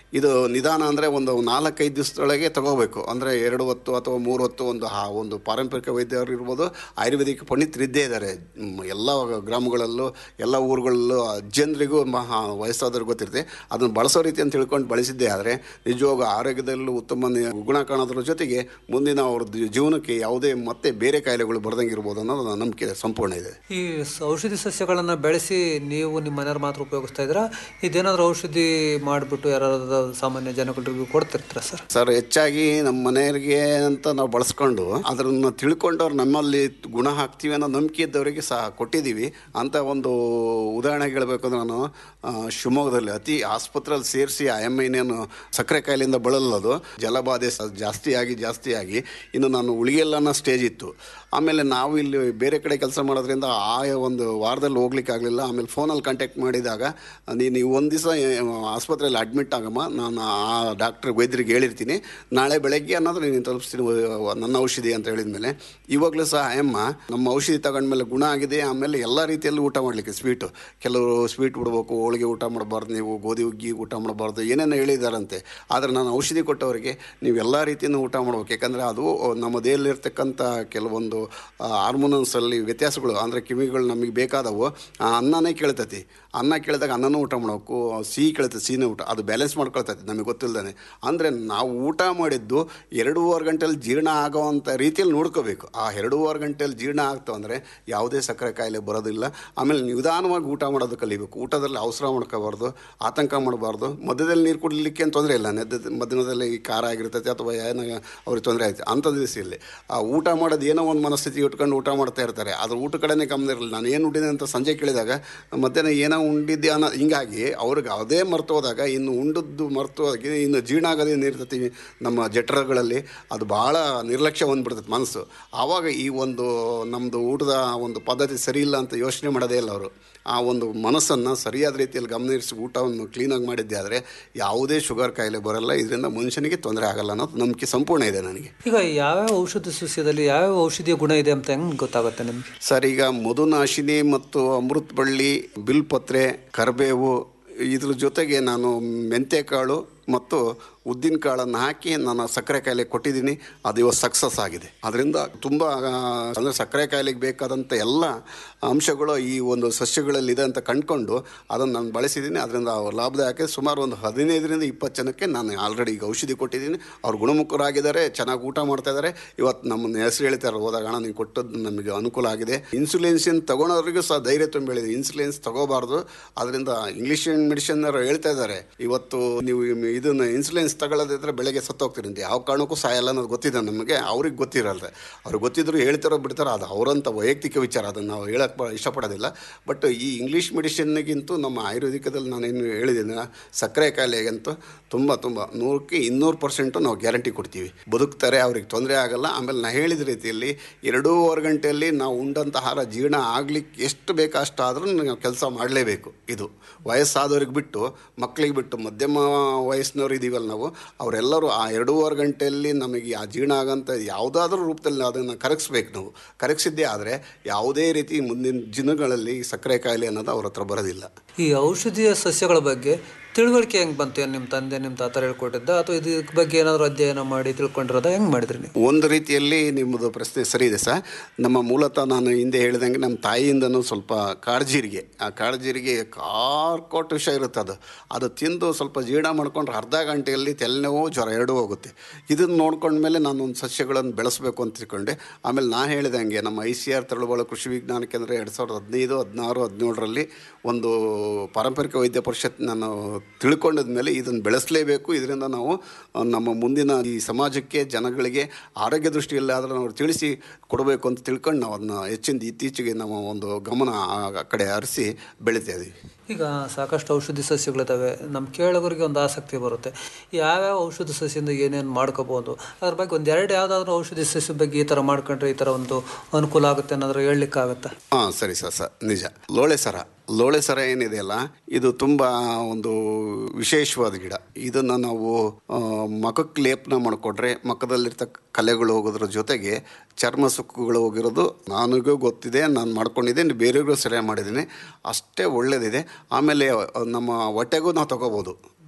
ಇದು ನಿಧಾನ ಅಂದರೆ ಒಂದು ನಾಲ್ಕೈದು ದಿವಸದೊಳಗೆ ತಗೋಬೇಕು ಅಂದರೆ ಎರಡು ಹೊತ್ತು ಅಥವಾ ಮೂರು ಹೊತ್ತು ಒಂದು ಆ ಒಂದು ಪಾರಂಪರಿಕ ವೈದ್ಯರು ಇರ್ಬೋದು ಆಯುರ್ವೇದಿಕ್ ಪಂಡಿತರು ಇದ್ದೇ ಇದ್ದಾರೆ ಮ್, ಎಲ್ಲ ಗ್ರಾಮಗಳಲ್ಲೂ ಎಲ್ಲ ಊರುಗಳಲ್ಲೂ ಜನರಿಗೂ ಮಹಾ ವಯಸ್ಸಾದವ್ರಿಗೆ ಗೊತ್ತಿರುತ್ತೆ ಅದನ್ನು ಬಳಸೋ ರೀತಿ ಅಂತ ತಿಳ್ಕೊಂಡು ಬಳಸಿದ್ದೇ ಆದರೆ ನಿಜವಾಗ ಆರೋಗ್ಯದಲ್ಲೂ ಉತ್ತಮ ನಿ- ಗುಣ ಕಾಣೋದ್ರ ಜೊತೆಗೆ ಮುಂದಿನ ಅವ್ರ ದಿ- ಜೀವನಕ್ಕೆ ಯಾವುದೇ ಮತ್ತೆ ಬೇರೆ ಕಾಯಿಲೆಗಳು ಬರ್ದಂಗೆ ಇರ್ಬೋದು ಅನ್ನೋದು ನನ್ನ ನಂಬಿಕೆ ಸಂಪೂರ್ಣ ಇದೆ ಈ ಸ- ಔಷಧಿ ಸಸ್ಯಗಳನ್ನು ಬೆಳೆಸಿ ನೀವು ನಿಮ್ಮ ಮನೆಯವ್ರು ಮಾತ್ರ ಉಪಯೋಗಿಸ್ತಾ ಇದ್ದೀರಾ ಇದೇನಾದರೂ ಔಷಧಿ ಮಾಡಿಬಿಟ್ಟು ಯಾರಾದ್ರೂ ಸಾಮಾನ್ಯ ಜನಗಳಿಗೂ ಕೊಡ್ತಿರ್ತೀರಾ ಸರ್ ಸರ್ ಹೆಚ್ಚಾಗಿ ನಮ್ಮ ಮನೆಯವರಿಗೆ ಅಂತ ನಾವು ಬಳಸ್ಕೊಂಡು ಅದನ್ನು ತಿಳ್ಕೊಂಡು ಅವ್ರು ನಮ್ಮಲ್ಲಿ ಗುಣ ಹಾಕ್ತೀವಿ ಅನ್ನೋ ನಂಬಿಕೆ ಇದ್ದವರಿಗೆ ಸಹ ಕೊಟ್ಟಿದ್ದೀವಿ ಅಂತ ಒಂದು ಉದಾಹರಣೆ ಹೇಳಬೇಕು ಅಂದ್ರೆ ನಾನು ಆ, ಶಿವಮೊಗ್ಗದಲ್ಲಿ ಅತಿ ಆಸ್ಪತ್ರೆಯಲ್ಲಿ ಸೇರಿಸಿ ಆ ಎಮ್ ಐನೇನು ಸಕ್ಕರೆ ಕಾಯಿಲೆಯಿಂದ ಬಳಲೋದು ಜಲಬಾಧೆ ಸ- ಜಾಸ್ತಿ ಆಗಿ ಜಾಸ್ತಿ ಆಗಿ ಇನ್ನು ನಾನು ಉಳಿಗೆಲ್ಲನ ಸ್ಟೇಜ್ ಇತ್ತು ಆಮೇಲೆ ನಾವು ಇಲ್ಲಿ ಬೇರೆ ಕಡೆ ಕೆಲಸ ಮಾಡೋದ್ರಿಂದ ಆ ಒಂದು ವಾರದಲ್ಲಿ ಹೋಗ್ಲಿಕ್ಕೆ ಆಗಲಿಲ್ಲ ಆಮೇಲೆ ಫೋನಲ್ಲಿ ಕಾಂಟ್ಯಾಕ್ಟ್ ಮಾಡಿದಾಗ ನೀನು ಒಂದು ದಿವಸ ಆಸ್ಪತ್ರೆಯಲ್ಲಿ ಅಡ್ಮಿಟ್ ಆಗಮ್ಮ ನಾನು ಆ ಡಾಕ್ಟ್ರ್ ವೈದ್ಯರಿಗೆ ಹೇಳಿರ್ತೀನಿ ನಾಳೆ ಬೆಳಗ್ಗೆ ಅನ್ನೋದು ನೀನು ತಲುಪಿಸ್ತೀನಿ ವ- ನನ್ನ ಔಷಧಿ ಅಂತ ಹೇಳಿದ್ಮೇಲೆ ಇವಾಗಲೂ ಸಹ ಅಮ್ಮ ನಮ್ಮ ಔಷಧಿ ತಗೊಂಡ್ಮೇಲೆ ಗುಣ ಆಗಿದೆ ಆಮೇಲೆ ಎಲ್ಲ ರೀತಿಯಲ್ಲಿ ಊಟ ಮಾಡಲಿಕ್ಕೆ ಸ್ವೀಟು ಕೆಲವರು ಸ್ವೀಟ್ ಬಿಡಬೇಕು ಹೋಳಿಗೆ ಊಟ ಮಾಡಬಾರ್ದು ನೀವು ಗೋಧಿ ಹುಗ್ಗಿ ಊಟ ಮಾಡಬಾರ್ದು ಏನೇನೋ ಹೇಳಿದಾರಂತೆ ಆದರೆ ನಾನು ಔಷಧಿ ಕೊಟ್ಟವರಿಗೆ ನೀವು ಎಲ್ಲ ರೀತಿಯೂ ಊಟ ಮಾಡ್ಬೇಕು ಯಾಕಂದರೆ ಅದು ನಮ್ಮ ದೇಹದಲ್ಲಿರ್ತಕ್ಕಂಥ ಕೆಲವೊಂದು ಹಾರ್ಮೋನನ್ಸಲ್ಲಿ ವ್ಯತ್ಯಾಸಗಳು ಅಂದರೆ ಕಿವಿಗಳು ನಮಗೆ ಬೇಕಾದವು ಆ ಅನ್ನನೇ ಕೇಳ್ತೈತಿ ಅನ್ನ ಕೇಳಿದಾಗ ಅನ್ನನೂ ಊಟ ಮಾಡಬೇಕು ಸಿಹಿ ಕೇಳ್ತೈತಿ ಸಿಹಿನೇ ಊಟ ಅದು ಬ್ಯಾಲೆನ್ಸ್ ಮಾಡ್ಕೊಳ್ತೈತಿ ನಮಗೆ ಗೊತ್ತಿಲ್ಲದೇ ಅಂದರೆ ನಾವು ಊಟ ಮಾಡಿದ್ದು ಎರಡೂವರೆ ಗಂಟೆಯಲ್ಲಿ ಜೀರ್ಣ ಆಗೋವಂಥ ರೀತಿಯಲ್ಲಿ ನೋಡ್ಕೋಬೇಕು ಆ ಎರಡೂವರೆ ಗಂಟೆಯಲ್ಲಿ ಜೀರ್ಣ ಆಗ್ತಾವೆ ಅಂದರೆ ಯಾವುದೇ ಸಕ್ಕರೆ ಕಾಯಿಲೆ ಬರೋದಿಲ್ಲ ಆಮೇಲೆ ನಿಧಾನವಾಗಿ ಊಟ ಮಾಡೋದು ಕಲಿಬೇಕು ಊಟದಲ್ಲಿ ಅವಸರ ಮಾಡ್ಕೋಬಾರ್ದು ಆತಂಕ ಮಾಡಬಾರ್ದು ಮಧ್ಯದಲ್ಲಿ ನೀರು ಕುಡಿಲಿಕ್ಕೆ ಏನು ತೊಂದರೆ ಇಲ್ಲ ನೆದ್ದ ಮಧ್ಯದಲ್ಲಿ ಈ ಖಾರ ಆಗಿರ್ತೈತೆ ಅಥವಾ ಏನೋ ಅವ್ರಿಗೆ ತೊಂದರೆ ಆಯ್ತು ಅಂಥ ದಿವಸದಲ್ಲಿ ಆ ಊಟ ಮಾಡೋದು ಏನೋ ಒಂದು ಮನಸ್ಥಿತಿ ಇಟ್ಕೊಂಡು ಊಟ ಮಾಡ್ತಾ ಇರ್ತಾರೆ ಅದ್ರ ಊಟ ಕಡೆನೇ ಗಮನ ಇರಲಿಲ್ಲ ನಾನು ಏನು ಉಂಡಿದೆ ಅಂತ ಸಂಜೆ ಕೇಳಿದಾಗ ಮಧ್ಯಾಹ್ನ ಏನೋ ಉಂಡಿದ್ದೆ ಅನ್ನೋ ಹಿಂಗಾಗಿ ಅವ್ರಿಗೆ ಅದೇ ಮರ್ತು ಹೋದಾಗ ಇನ್ನು ಉಂಡದ್ದು ಮರ್ತು ಹೋಗಿ ಇನ್ನು ಜೀರ್ಣ ಆಗೋದೇನು ಇರ್ತೈತಿ ನಮ್ಮ ಜಠರಗಳಲ್ಲಿ ಅದು ಭಾಳ ನಿರ್ಲಕ್ಷ್ಯ ಹೊಂದ್ಬಿಡ್ತೈತೆ ಮನಸ್ಸು ಆವಾಗ ಈ ಒಂದು ನಮ್ಮದು ಊಟದ ಒಂದು ಪದ್ಧತಿ ಸರಿ ಇಲ್ಲ ಅಂತ ಯೋಚನೆ ಮಾಡೋದೇ ಇಲ್ಲ ಅವರು ಆ ಒಂದು ಮನಸ್ಸನ್ನು ಸರಿಯಾದ ರೀತಿಯಲ್ಲಿ ಗಮನಿಸಿ ಊಟವನ್ನು ಕ್ಲೀನಾಗಿ ಮಾಡಿದ್ದೆ ಆದರೆ ಯಾವುದೇ ಶುಗರ್ ಕಾಯಿಲೆ ಬರಲ್ಲ ಇದರಿಂದ ಮನುಷ್ಯನಿಗೆ ತೊಂದರೆ ಆಗಲ್ಲ ಅನ್ನೋದು ನಂಬಿಕೆ ಸಂಪೂರ್ಣ ಇದೆ ನನಗೆ ಈಗ ಯಾವ್ಯಾವ ಔಷಧಿ ಸಸ್ಯದಲ್ಲಿ ಯಾವ್ಯಾವ ಔಷಧಿಯ ಗುಣ ಇದೆ ಅಂತ ಹೆಂಗೆ ಗೊತ್ತಾಗುತ್ತೆ ನಿಮಗೆ ಸರ್ ಈಗ ಮಧುನಾಶಿನಿ ಮತ್ತು ಅಮೃತ ಬಳ್ಳಿ ಬಿಲ್ಪತ್ರೆ ಕರಿಬೇವು ಇದ್ರ ಜೊತೆಗೆ ನಾನು ಮೆಂತ್ಯಕಾಳು ಮತ್ತು ಉದ್ದಿನ ಕಾಳನ್ನು ಹಾಕಿ ನಾನು ಸಕ್ಕರೆ ಕಾಯಿಲೆ ಕೊಟ್ಟಿದ್ದೀನಿ ಅದು ಇವತ್ತು ಸಕ್ಸಸ್ ಆಗಿದೆ ಅದರಿಂದ ತುಂಬ ಅಂದರೆ ಸಕ್ಕರೆ ಕಾಯಿಲೆಗೆ ಬೇಕಾದಂಥ ಎಲ್ಲ ಅಂಶಗಳು ಈ ಒಂದು ಸಸ್ಯಗಳಲ್ಲಿ ಇದೆ ಅಂತ ಕಂಡುಕೊಂಡು ಅದನ್ನು ನಾನು ಬಳಸಿದ್ದೀನಿ ಅದರಿಂದ ಅವ್ರ ಲಾಭದಾಯಕ ಸುಮಾರು ಒಂದು ಹದಿನೈದರಿಂದ ಇಪ್ಪತ್ತು ಜನಕ್ಕೆ ನಾನು ಆಲ್ರೆಡಿ ಈಗ ಔಷಧಿ ಕೊಟ್ಟಿದ್ದೀನಿ ಅವ್ರು ಗುಣಮುಖರಾಗಿದ್ದಾರೆ ಚೆನ್ನಾಗಿ ಊಟ ಮಾಡ್ತಾ ಇದ್ದಾರೆ ಇವತ್ತು ನಮ್ಮನ್ನ ಹೆಸರು ಹೇಳ್ತಾರೆ ಹೋದಾಗ ಹಣ ನೀವು ಕೊಟ್ಟದ್ದು ನಮಗೆ ಅನುಕೂಲ ಆಗಿದೆ ಇನ್ಸುಲೆನ್ಸಿನ್ ತಗೊಳೋರಿಗೂ ಸಹ ಧೈರ್ಯ ತುಂಬ ಹೇಳಿದೆ ಇನ್ಸುಲೆನ್ಸ್ ತಗೋಬಾರ್ದು ಅದರಿಂದ ಇಂಗ್ಲೀಷ್ ಮೆಡಿಸಿನ್ ಹೇಳ್ತಾ ಇದ್ದಾರೆ ಇವತ್ತು ನೀವು ಇದನ್ನು ಇನ್ಸುಲೆನ್ಸ್ ತಗೊಳ್ಳೋದಿದ್ರೆ ಬೆಳಗ್ಗೆ ಸತ್ತೋಗ್ತೀರಿ ಅಂತ ಯಾವ ಕಾರಣಕ್ಕೂ ಸಾಯಲ್ಲ ಅನ್ನೋದು ಗೊತ್ತಿದೆ ನಮಗೆ ಅವ್ರಿಗೆ ಗೊತ್ತಿರಲ್ಲ ಅವ್ರಿಗೆ ಗೊತ್ತಿದ್ರು ಹೇಳ್ತಾರೋ ಬಿಡ್ತಾರೋ ಅದು ಅವರಂಥ ವೈಯಕ್ತಿಕ ವಿಚಾರ ಅದನ್ನು ನಾವು ಹೇಳಕ್ಕೆ ಬ- ಇಷ್ಟಪಡೋದಿಲ್ಲ ಬಟ್ ಈ ಇಂಗ್ಲೀಷ್ ಮೆಡಿಸಿನ್ಗಿಂತೂ ನಮ್ಮ ಆಯುರ್ವೇದಿಕದಲ್ಲಿ ನಾನೇನು ಹೇಳಿದ್ದೀನಿ ಸಕ್ಕರೆ ಕಾಯಿಲೆಗಂತೂ ತುಂಬ ತುಂಬ ನೂರಕ್ಕೆ ಇನ್ನೂರು ಪರ್ಸೆಂಟು ನಾವು ಗ್ಯಾರಂಟಿ ಕೊಡ್ತೀವಿ ಬದುಕ್ತಾರೆ ಅವ್ರಿಗೆ ತೊಂದರೆ ಆಗಲ್ಲ ಆಮೇಲೆ ನಾ ಹೇಳಿದ ರೀತಿಯಲ್ಲಿ ಎರಡೂವರೆ ಗಂಟೆಯಲ್ಲಿ ನಾವು ಉಂಡಂಥ ಆಹಾರ ಜೀರ್ಣ ಆಗ್ಲಿಕ್ಕೆ ಎಷ್ಟು ಬೇಕೋ ಅಷ್ಟು ಆದರೂ ನಾವು ಕೆಲಸ ಮಾಡಲೇಬೇಕು ಇದು ವಯಸ್ಸಾದವ್ರಿಗೆ ಬಿಟ್ಟು ಮಕ್ಕಳಿಗೆ ಬಿಟ್ಟು ಮಧ್ಯಮ ವಯಸ್ಸಿನವ್ರು ಇದೀವಲ್ಲ ನಾವು ಅವರೆಲ್ಲರೂ ಆ ಎರಡೂವರೆ ಗಂಟೆಯಲ್ಲಿ ನಮಗೆ ಆ ಜೀರ್ಣ ಆಗೋಂಥ ಯಾವುದಾದ್ರೂ ರೂಪದಲ್ಲಿ ಅದನ್ನು ಕರಗಿಸ್ಬೇಕು ನಾವು ಕರಗಿಸಿದ್ದೇ ಆದರೆ ಯಾವುದೇ ರೀತಿ ಮುಂದಿನ ದಿನಗಳಲ್ಲಿ ಈ ಸಕ್ಕರೆ ಕಾಯಿಲೆ ಅನ್ನೋದು ಅವ್ರ ಹತ್ರ ಬರೋದಿಲ್ಲ ಈ ಔಷಧೀಯ ಸಸ್ಯಗಳ ಬಗ್ಗೆ ತಿಳುವಳಿಕೆ ಹೆಂಗೆ ಬಂತು ಏನು ನಿಮ್ಮ ತಂದೆ ನಿಮ್ಮ ತಾತರ ಹೇಳ್ಕೊಟ್ಟಿದ್ದ ಅಥವಾ ಇದ್ರ ಬಗ್ಗೆ ಏನಾದರೂ ಅಧ್ಯಯನ ಮಾಡಿ ತಿಳ್ಕೊಂಡಿರೋದ ಹೆಂಗೆ ಮಾಡಿದ್ರಿ ನೀವು ಒಂದು ರೀತಿಯಲ್ಲಿ ನಿಮ್ಮದು ಪ್ರಶ್ನೆ ಸರಿ ಇದೆ ಸರ್ ನಮ್ಮ ಮೂಲತಃ ನಾನು ಹಿಂದೆ ಹೇಳಿದಂಗೆ ನಮ್ಮ ತಾಯಿಯಿಂದನೂ ಸ್ವಲ್ಪ ಕಾಡ್ಜೀರಿಗೆ ಆ ಕಾಡ್ಜೀರಿಗೆ ಕಾರ್ಕೋಟ್ ವಿಷ ಇರುತ್ತೆ ಅದು ಅದು ತಿಂದು ಸ್ವಲ್ಪ ಜೀರ್ಣ ಮಾಡ್ಕೊಂಡ್ರೆ ಅರ್ಧ ಗಂಟೆಯಲ್ಲಿ ತಲೆನೋವು ಜ್ವರ ಎರಡೂ ಹೋಗುತ್ತೆ ಇದನ್ನು ನೋಡ್ಕೊಂಡ್ಮೇಲೆ ನಾನು ಒಂದು ಸಸ್ಯಗಳನ್ನು ಬೆಳೆಸಬೇಕು ಅಂತ ತಿಳ್ಕೊಂಡೆ ಆಮೇಲೆ ನಾನು ಹೇಳಿದಂಗೆ ನಮ್ಮ ಐ ಸಿ ಆರ್ ತಳುವಳ ಕೃಷಿ ವಿಜ್ಞಾನ ಕೇಂದ್ರ ಎರಡು ಸಾವಿರದ ಹದಿನೈದು ಹದಿನಾರು ಹದಿನೇಳರಲ್ಲಿ ಒಂದು ಪಾರಂಪರಿಕ ವೈದ್ಯ ಪರಿಷತ್ ನಾನು ತಿಳ್ಕೊಂಡಿದ ಮೇಲೆ ಇದನ್ನು ಬೆಳೆಸಲೇಬೇಕು ಇದರಿಂದ ನಾವು ಆ, ನಮ್ಮ ಮುಂದಿನ ಈ ಸಮಾಜಕ್ಕೆ ಜನಗಳಿಗೆ ಆರೋಗ್ಯ ದೃಷ್ಟಿಯಲ್ಲಿ ಆದರೂ ನಾವು ತಿಳಿಸಿ ಕೊಡಬೇಕು ಅಂತ ತಿಳ್ಕೊಂಡು ನಾವು ಅದನ್ನ ಹೆಚ್ಚಿನ ಇತ್ತೀಚೆಗೆ ನಮ್ಮ ಒಂದು ಗಮನ ಆ ಕಡೆ ಹರಿಸಿ ಬೆಳಿತಾ ಇದ್ದೀವಿ ಈಗ ಸಾಕಷ್ಟು ಔಷಧಿ ಸಸ್ಯಗಳಿದ್ದಾವೆ ನಮ್ಮ ಕೇಳೋರಿಗೆ ಒಂದು ಆಸಕ್ತಿ ಬರುತ್ತೆ ಯಾವ್ಯಾವ ಔಷಧಿ ಸಸ್ಯದಿಂದ ಏನೇನು ಮಾಡ್ಕೋಬೋದು ಅದ್ರ ಬಗ್ಗೆ ಒಂದು ಎರಡು ಯಾವುದಾದ್ರೂ ಔಷಧಿ ಸಸ್ಯ ಬಗ್ಗೆ ಈ ಥರ ಮಾಡ್ಕೊಂಡ್ರೆ ಈ ಥರ ಒಂದು ಅನುಕೂಲ ಆಗುತ್ತೆ ಅನ್ನೋದ್ರ ಹೇಳಲಿಕ್ಕಾಗತ್ತಾ ಹಾಂ ಸರಿ ಸರ್ ಸರ್ ನಿಜ ಲೋಳೆ ಸರ ಲೋಳೆ ಸರ ಏನಿದೆಯಲ್ಲ ಇದು ತುಂಬ ಒಂದು ವಿಶೇಷವಾದ ಗಿಡ ಇದನ್ನು ನಾವು ಆ, ಮುಖಕ್ಕೆ ಲೇಪನ ಮಾಡಿಕೊಟ್ರೆ ಮುಖದಲ್ಲಿರ್ತಕ್ಕ ಕಲೆಗಳು ಹೋಗೋದ್ರ ಜೊತೆಗೆ ಚರ್ಮ ಸುಕ್ಕುಗಳು ಹೋಗಿರೋದು ನನಗೂ ಗೊತ್ತಿದೆ ನಾನು ಮಾಡ್ಕೊಂಡಿದ್ದೀನಿ ಬೇರೆಯವ್ರಿಗೂ ಸರಿಯಾಗಿ ಮಾಡಿದ್ದೀನಿ ಅಷ್ಟೇ ಒಳ್ಳೆಯದಿದೆ ಆಮೇಲೆ ಆ, ನಮ್ಮ ಹೊಟ್ಟೆಗೂ ನಾವು ತಗೋಬೋದು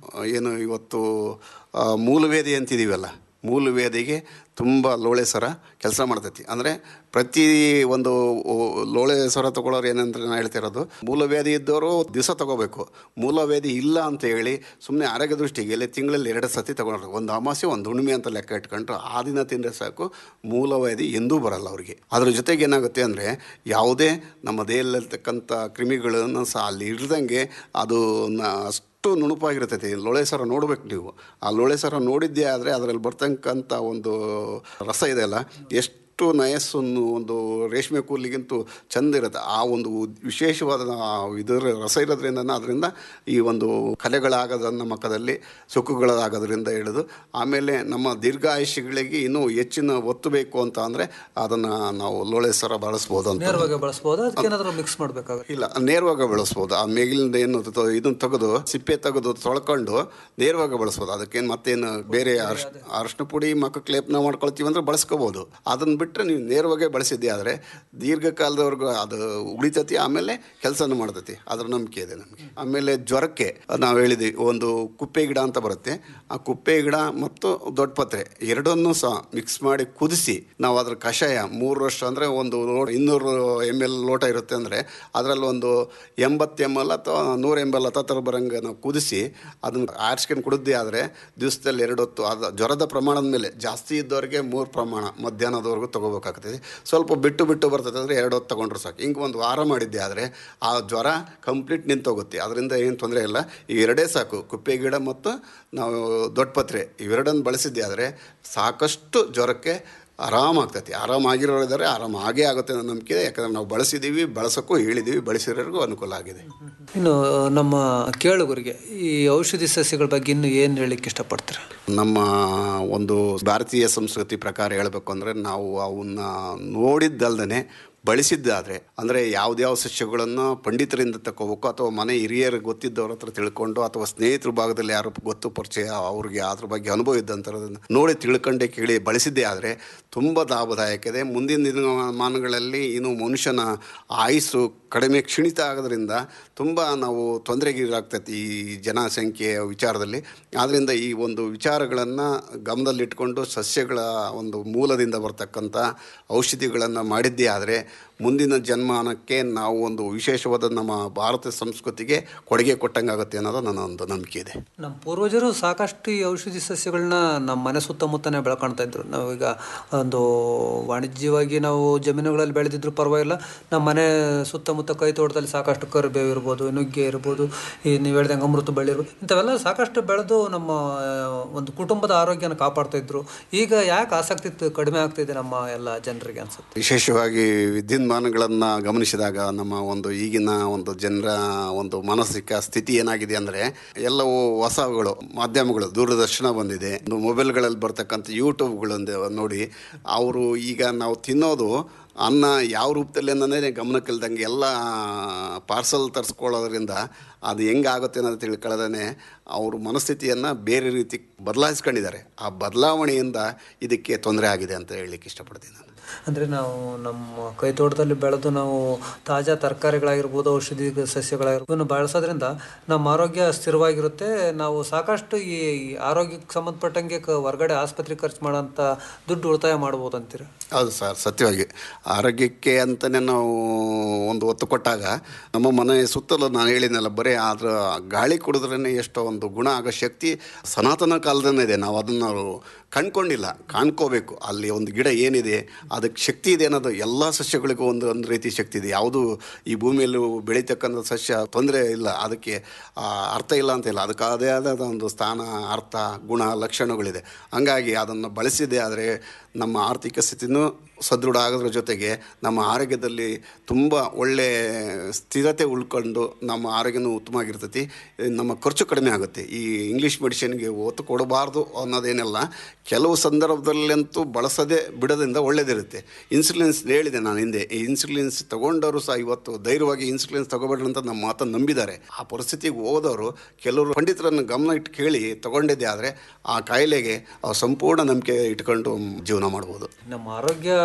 ಏನು ಇವತ್ತು ಆ, ಮೂಲವೇದಿ ಅಂತಿದ್ದೀವಲ್ಲ ಮೂಲವೇದಿಗೆ ತುಂಬ ಲೋಳೆ ಸರ ಕೆಲಸ ಮಾಡ್ತೈತಿ ಅಂದರೆ ಪ್ರತಿ ಒಂದು ಓ, ಲೋಳೆ ಸರ ತಗೊಳ್ಳೋರು ಏನಂದ್ರೆ ನಾನು ಹೇಳ್ತಿರೋದು ಮೂಲವೇದಿ ಇದ್ದವರು ದಿವಸ ತಗೋಬೇಕು ಮೂಲವೇದಿ ಇಲ್ಲ ಅಂತ ಹೇಳಿ ಸುಮ್ಮನೆ ಆರೋಗ್ಯ ದೃಷ್ಟಿಗೆ ಇಲ್ಲಿ ತಿಂಗಳಲ್ಲಿ ಎರಡು ಸತಿ ತಗೊಂಡ್ರು ಒಂದು ಅಮಾಸೆ ಒಂದು ಹುಣ್ಣಿಮೆ ಅಂತ ಲೆಕ್ಕ ಇಟ್ಕೊಂಡ್ರು ಆ ದಿನ ತಿಂದರೆ ಸಾಕು ಮೂಲವೇದಿ ಎಂದೂ ಬರಲ್ಲ ಅವರಿಗೆ ಅದ್ರ ಜೊತೆಗೆ ಏನಾಗುತ್ತೆ ಅಂದರೆ ಯಾವುದೇ ನಮ್ಮ ದೇಹದಲ್ಲಿರ್ತಕ್ಕಂಥ ಕ್ರಿಮಿಗಳನ್ನು ಸಹ ಅಲ್ಲಿ ಇರ್ದಂಗೆ ಅದು ನ- ಅಷ್ಟು ನುಣುಪಾಗಿರ್ತೈತಿ ಲೋಳೆ ಸರ ನೋಡ್ಬೇಕು ನೀವು ಆ ಲೋಳೆ ಸರ ನೋಡಿದ್ದೇ ಆದರೆ ಅದರಲ್ಲಿ ಬರ್ತಕ್ಕಂಥ ಒಂದು ರಸ ಇದೆಯಲ್ಲ ಎಷ್ಟು ನಯಸ್ಸನ್ನು ಒಂದು ರೇಷ್ಮೆ ಕೂದಲಿಗಿಂತೂ ಚಂದ ಇರುತ್ತೆ ಆ ಒಂದು ವಿಶೇಷವಾದ ಆ ಇದರ ರಸ ಇರೋದ್ರಿಂದ ಅದರಿಂದ ಈ ಒಂದು ಕಲೆಗಳಾಗದ ನಮ್ಮ ಮಕ್ಕದಲ್ಲಿ ಸುಖಗಳಾಗೋದ್ರಿಂದ ಹಿಡಿದು ಆಮೇಲೆ ನಮ್ಮ ದೀರ್ಘಾಯುಷ್ಯಗಳಿಗೆ ಇನ್ನೂ ಹೆಚ್ಚಿನ ಒತ್ತು ಬೇಕು ಅಂತ ಅಂದರೆ ಅದನ್ನು ನಾವು ಲೋಳೆ ಸರ ಬಳಸ್ಬೋದು ಅಂತ ನೇರವಾಗಿ ಬಳಸ್ಬೋದು ಅದಕ್ಕೆ ಏನಾದರೂ ಮಿಕ್ಸ್ ಮಾಡಬೇಕಾಗುತ್ತೆ ಇಲ್ಲ ನೇರವಾಗಿ ಬಳಸ್ಬೋದು ಆ ಮೇಗಿಲಿಂದ ಏನು ತ- ಇದನ್ನ ತೆಗೆದು ಸಿಪ್ಪೆ ತೆಗೆದು ತೊಳ್ಕೊಂಡು ನೇರವಾಗಿ ಬಳಸ್ಬೋದು ಅದಕ್ಕೇನು ಮತ್ತೇನು ಬೇರೆ ಅರ್ಶ ಅರಿಶಿನ ಪುಡಿ ಮಕ್ಕಕ್ಕೆ ಲೇಪನ ಮಾಡ್ಕೊಳ್ತೀವಿ ಅಂದ್ರೆ ಬಳಸ್ಕೋಬೋದು ಅದನ್ನ ಬಿಟ್ಟರೆ ನೀವು ನೇರವಾಗಿ ಬಳಸಿದ್ದೆ ಆದರೆ ದೀರ್ಘಕಾಲದವರೆಗೂ ಅದು ಉಳಿತೈತಿ ಆಮೇಲೆ ಕೆಲಸನೂ ಮಾಡ್ತೈತಿ ಅದ್ರ ನಂಬಿಕೆ ಇದೆ ನಮಗೆ ಆಮೇಲೆ ಜ್ವರಕ್ಕೆ ನಾವು ಹೇಳಿದ್ವಿ ಒಂದು ಕುಪ್ಪೆ ಗಿಡ ಅಂತ ಬರುತ್ತೆ ಆ ಕುಪ್ಪೆ ಗಿಡ ಮತ್ತು ದೊಡ್ಡ ಪತ್ರೆ ಎರಡನ್ನೂ ಸಹ ಮಿಕ್ಸ್ ಮಾಡಿ ಕುದಿಸಿ ನಾವು ಅದ್ರ ಕಷಾಯ ಮೂರು ವರ್ಷ ಅಂದರೆ ಒಂದು ಲೋಟ ಇನ್ನೂರು ಎಮ್ ಎಲ್ ಲೋಟ ಇರುತ್ತೆ ಅಂದರೆ ಅದರಲ್ಲಿ ಒಂದು ಎಂಬತ್ತು ಎಮ್ ಎಲ್ ಅಥವಾ ನೂರು ಎಮ್ ಎಲ್ ಹತ್ರ ಬರಂಗೆ ನಾವು ಕುದಿಸಿ ಅದನ್ನು ಆರಿಸ್ಕೊಂಡು ಕುಡಿದ್ದೇ ಆದರೆ ದಿವಸದಲ್ಲಿ ಎರಡು ಹೊತ್ತು ಅದು ಜ್ವರದ ಪ್ರಮಾಣದ ಮೇಲೆ ಜಾಸ್ತಿ ಇದ್ದವರಿಗೆ ಮೂರು ಪ್ರಮಾಣ ಮಧ್ಯಾಹ್ನದವರೆಗೂ ತೊಗೋಬೇಕಾಗ್ತದೆ ಸ್ವಲ್ಪ ಬಿಟ್ಟು ಬಿಟ್ಟು ಬರ್ತದೆ ಅಂದರೆ ಎರಡು ಹೊತ್ತು ತೊಗೊಂಡ್ರು ಸಾಕು ಹಿಂಗೆ ಒಂದು ವಾರ ಮಾಡಿದ್ದೆ ಆದರೆ ಆ ಜ್ವರ ಕಂಪ್ಲೀಟ್ ನಿಂತೋಗುತ್ತೆ ಅದರಿಂದ ಏನು ತೊಂದರೆ ಇಲ್ಲ ಈ ಎರಡೇ ಸಾಕು ಕುಪ್ಪೆ ಗಿಡ ಮತ್ತು ನಾವು ದೊಡ್ಡ ಪತ್ರೆ ಇವೆರಡನ್ನು ಬಳಸಿದ್ದೆ ಆದರೆ ಸಾಕಷ್ಟು ಜ್ವರಕ್ಕೆ ಆರಾಮಾಗ್ತೈತಿ ಆರಾಮಾಗಿರೋರಿದ್ದಾರೆ ಆರಾಮ ಆಗೇ ಆಗುತ್ತೆ ಅನ್ನೋ ನಂಬಿಕೆ ಇದೆ ಯಾಕಂದ್ರೆ ನಾವು ಬಳಸಿದ್ದೀವಿ ಬಳಸೋಕ್ಕೂ ಹೇಳಿದ್ದೀವಿ ಬಳಸಿರೋರಿಗೂ ಅನುಕೂಲ ಆಗಿದೆ ಇನ್ನು ನಮ್ಮ ಕೇಳುಗರಿಗೆ ಈ ಔಷಧಿ ಸಸ್ಯಗಳ ಬಗ್ಗೆ ಇನ್ನು ಏನು ಹೇಳಲಿಕ್ಕೆ ಇಷ್ಟಪಡ್ತೀರಾ ನಮ್ಮ ಒಂದು ಭಾರತೀಯ ಸಂಸ್ಕೃತಿ ಪ್ರಕಾರ ಹೇಳಬೇಕು ಅಂದರೆ ನಾವು ಅವನ್ನ ನೋಡಿದ್ದಲ್ದೇ ಬಳಸಿದ್ದಾದರೆ ಅಂದರೆ ಯಾವ್ದ್ಯಾವ ಸಸ್ಯಗಳನ್ನು ಪಂಡಿತರಿಂದ ತಗೋಬೇಕು ಅಥವಾ ಮನೆ ಹಿರಿಯರು ಗೊತ್ತಿದ್ದವ್ರ ಹತ್ರ ತಿಳ್ಕೊಂಡು ಅಥವಾ ಸ್ನೇಹಿತರ ಭಾಗದಲ್ಲಿ ಯಾರು ಗೊತ್ತು ಪರಿಚಯ ಅವ್ರಿಗೆ ಅದ್ರ ಬಗ್ಗೆ ಅನುಭವ ಇದ್ದಂಥದ್ದನ್ನು ನೋಡಿ ತಿಳ್ಕೊಂಡೆ ಕೇಳಿ ಬಳಸಿದ್ದೇ ಆದರೆ ತುಂಬ ಲಾಭದಾಯಕ ಇದೆ ಮುಂದಿನ ದಿನಮಾನಗಳಲ್ಲಿ ಇನ್ನು ಮನುಷ್ಯನ ಆಯುಸ್ಸು ಕಡಿಮೆ ಕ್ಷೀಣಿತ ಆಗೋದ್ರಿಂದ ತುಂಬ ನಾವು ತೊಂದರೆಗೀರಾಗ್ತೈತಿ ಈ ಜನಸಂಖ್ಯೆಯ ವಿಚಾರದಲ್ಲಿ ಆದ್ದರಿಂದ ಈ ಒಂದು ವಿಚಾರಗಳನ್ನು ಗಮನದಲ್ಲಿಟ್ಕೊಂಡು ಸಸ್ಯಗಳ ಒಂದು ಮೂಲದಿಂದ ಬರ್ತಕ್ಕಂಥ ಔಷಧಿಗಳನ್ನು ಮಾಡಿದ್ದೇ ಆದರೆ ಮುಂದಿನ ಜನ್ಮಾನಕ್ಕೆ ನಾವು ಒಂದು ವಿಶೇಷವಾದ ನಮ್ಮ ಭಾರತ ಸಂಸ್ಕೃತಿಗೆ ಕೊಡುಗೆ ಕೊಟ್ಟಂಗಾಗುತ್ತೆ ಅನ್ನೋದು ನನ್ನ ಒಂದು ನಂಬಿಕೆ ಇದೆ ನಮ್ಮ ಪೂರ್ವಜರು ಸಾಕಷ್ಟು ಈ ಔಷಧಿ ಸಸ್ಯಗಳನ್ನ ನಮ್ಮ ಮನೆ ಸುತ್ತಮುತ್ತನೇ ಬೆಳ್ಕೊಳ್ತಾ ಇದ್ರು ನಾವೀಗ ಒಂದು ವಾಣಿಜ್ಯವಾಗಿ ನಾವು ಜಮೀನುಗಳಲ್ಲಿ ಬೆಳೆದಿದ್ರು ಪರವಾಗಿಲ್ಲ ನಮ್ಮ ಮನೆ ಸುತ್ತಮುತ್ತ ಕೈ ತೋಟದಲ್ಲಿ ಸಾಕಷ್ಟು ಕರಿಬೇವು ಇರ್ಬೋದು ನುಗ್ಗೆ ಇರ್ಬೋದು ಈ ನೀವು ಹೇಳ್ದಂಗೆ ಅಮೃತ ಬಳ್ಳಿ ಇರ್ಬೋದು ಇಂಥವೆಲ್ಲ ಸಾಕಷ್ಟು ಬೆಳೆದು ನಮ್ಮ ಆ, ಒಂದು ಕುಟುಂಬದ ಆರೋಗ್ಯನ ಕಾಪಾಡ್ತಾ ಇದ್ರು ಈಗ ಯಾಕೆ ಆಸಕ್ತಿ ತ- ಕಡಿಮೆ ಆಗ್ತಿದೆ ನಮ್ಮ ಎಲ್ಲ ಜನರಿಗೆ ಅನ್ಸುತ್ತೆ ವಿಶೇಷವಾಗಿ ವಿದ್ಯುನ್ಮಾನಗಳನ್ನು ಗಮನಿಸಿದಾಗ ನಮ್ಮ ಒಂದು ಈಗಿನ ಒಂದು ಜನರ ಒಂದು ಮಾನಸಿಕ ಸ್ಥಿತಿ ಏನಾಗಿದೆ ಅಂದರೆ ಎಲ್ಲವೂ ಹೊಸಗಳು ಮಾಧ್ಯಮಗಳು ದೂರದರ್ಶನ ಬಂದಿದೆ ಒಂದು ಮೊಬೈಲ್ಗಳಲ್ಲಿ ಬರ್ತಕ್ಕಂಥ ಯೂಟ್ಯೂಬ್ಗಳೊಂದು ನೋಡಿ ಅವರು ಈಗ ನಾವು ತಿನ್ನೋದು ಅನ್ನ ಯಾವ ರೂಪದಲ್ಲಿ ಅನ್ನೋದೇ ಗಮನಕ್ಕಿಲ್ದಂಗೆ ಎಲ್ಲ ಪಾರ್ಸಲ್ ತರಿಸ್ಕೊಳ್ಳೋದ್ರಿಂದ ಅದು ಹೆಂಗಾಗುತ್ತೆ ಅನ್ನೋದು ತಿಳ್ಕೊಳ್ಳೋದೇ ಅವ್ರ ಮನಸ್ಥಿತಿಯನ್ನು ಬೇರೆ ರೀತಿ ಬದಲಾಯಿಸ್ಕೊಂಡಿದ್ದಾರೆ ಆ ಬದಲಾವಣೆಯಿಂದ ಇದಕ್ಕೆ ತೊಂದರೆ ಆಗಿದೆ ಅಂತ ಹೇಳಲಿಕ್ಕೆ ಇಷ್ಟಪಡ್ತೀನಿ ನಾನು ಅಂದರೆ ನಾವು ನಮ್ಮ ಕೈ ತೋಟದಲ್ಲಿ ಬೆಳೆದು ನಾವು ತಾಜಾ ತರಕಾರಿಗಳಾಗಿರ್ಬೋದು ಔಷಧಿ ಸಸ್ಯಗಳಾಗಿರ್ಬೋದು ಇವನ್ನ ಬಳಸೋದ್ರಿಂದ ನಮ್ಮ ಆರೋಗ್ಯ ಸ್ಥಿರವಾಗಿರುತ್ತೆ ನಾವು ಸಾಕಷ್ಟು ಈ ಆರೋಗ್ಯಕ್ಕೆ ಸಂಬಂಧಪಟ್ಟಂಗೆ ಕ ಹೊರಗಡೆ ಆಸ್ಪತ್ರೆ ಖರ್ಚು ಮಾಡೋಂಥ ದುಡ್ಡು ಉಳಿತಾಯ ಮಾಡ್ಬೋದು ಅಂತೀರ ಹೌದು ಸರ್ ಸತ್ಯವಾಗಿ ಆರೋಗ್ಯಕ್ಕೆ ಅಂತಲೇ ನಾವು ಒಂದು ಒತ್ತು ಕೊಟ್ಟಾಗ ನಮ್ಮ ಮನೆ ಸುತ್ತಲೂ ನಾನು ಹೇಳಿದ್ನಲ್ಲ ಬರೀ ಅದರ ಗಾಳಿ ಕುಡಿದ್ರೇ ಎಷ್ಟೋ ಒಂದು ಗುಣ ಆಗೋ ಶಕ್ತಿ ಸನಾತನ ಕಾಲದಲ್ಲೇ ಇದೆ ನಾವು ಅದನ್ನು ಕಂಡ್ಕೊಂಡಿಲ್ಲ ಕಾಣ್ಕೋಬೇಕು ಅಲ್ಲಿ ಒಂದು ಗಿಡ ಏನಿದೆ ಅದಕ್ಕೆ ಶಕ್ತಿ ಇದೆ ಅನ್ನೋದು ಎಲ್ಲ ಸಸ್ಯಗಳಿಗೂ ಒಂದು ಒಂದು ರೀತಿ ಶಕ್ತಿ ಇದೆ ಯಾವುದು ಈ ಭೂಮಿಯಲ್ಲಿ ಬೆಳೀತಕ್ಕಂಥ ಸಸ್ಯ ತೊಂದರೆ ಇಲ್ಲ ಅದಕ್ಕೆ ಆ, ಅರ್ಥ ಇಲ್ಲ ಅಂತ ಇಲ್ಲ ಅದಕ್ಕೆ ಅದೇ ಆದ ಒಂದು ಸ್ಥಾನ ಅರ್ಥ ಗುಣ ಲಕ್ಷಣಗಳಿದೆ ಹಂಗಾಗಿ ಅದನ್ನು ಬಳಸಿದೆ ಆದರೆ ನಮ್ಮ ಆರ್ಥಿಕ ಸ್ಥಿತಿನೂ ಸದೃಢ ಆಗೋದ್ರ ಜೊತೆಗೆ ನಮ್ಮ ಆರೋಗ್ಯದಲ್ಲಿ ತುಂಬ ಒಳ್ಳೆ ಸ್ಥಿರತೆ ಉಳ್ಕೊಂಡು ನಮ್ಮ ಆರೋಗ್ಯನೂ ಉತ್ತಮವಾಗಿರ್ತೈತಿ ನಮ್ಮ ಖರ್ಚು ಕಡಿಮೆ ಆಗುತ್ತೆ ಈ ಇಂಗ್ಲೀಷ್ ಮೆಡಿಸಿನ್ಗೆ ಒತ್ತು ಕೊಡಬಾರ್ದು ಅನ್ನೋದೇನೆಲ್ಲ ಕೆಲವು ಸಂದರ್ಭದಲ್ಲಂತೂ ಬಳಸದೆ ಬಿಡೋದ್ರಿಂದ ಒಳ್ಳೇದಿರುತ್ತೆ ಇನ್ಸುಲಿನ್ಸ್ ಹೇಳಿದೆ ನಾನು ಹಿಂದೆ ಈ ಇನ್ಸುಲಿನ್ಸ್ ತಗೊಂಡವರು ಸಹ ಇವತ್ತು ಧೈರ್ಯವಾಗಿ ಇನ್ಸುಲಿನ್ಸ್ ತಗೋಬೇಡ್ರಿ ಅಂತ ನಮ್ಮ ಮಾತನ್ನು ನಂಬಿದ್ದಾರೆ ಆ ಪರಿಸ್ಥಿತಿಗೆ ಹೋದವರು ಕೆಲವರು ಪಂಡಿತರನ್ನು ಗಮನ ಇಟ್ಟು ಕೇಳಿ ತಗೊಂಡಿದ್ದೆ ಆದರೆ ಆ ಕಾಯಿಲೆಗೆ ಅವ್ರು ಸಂಪೂರ್ಣ ನಂಬಿಕೆ ಇಟ್ಕೊಂಡು ಜೀವನ ಮಾಡ್ಬೋದು ನಮ್ಮ ಆರೋಗ್ಯ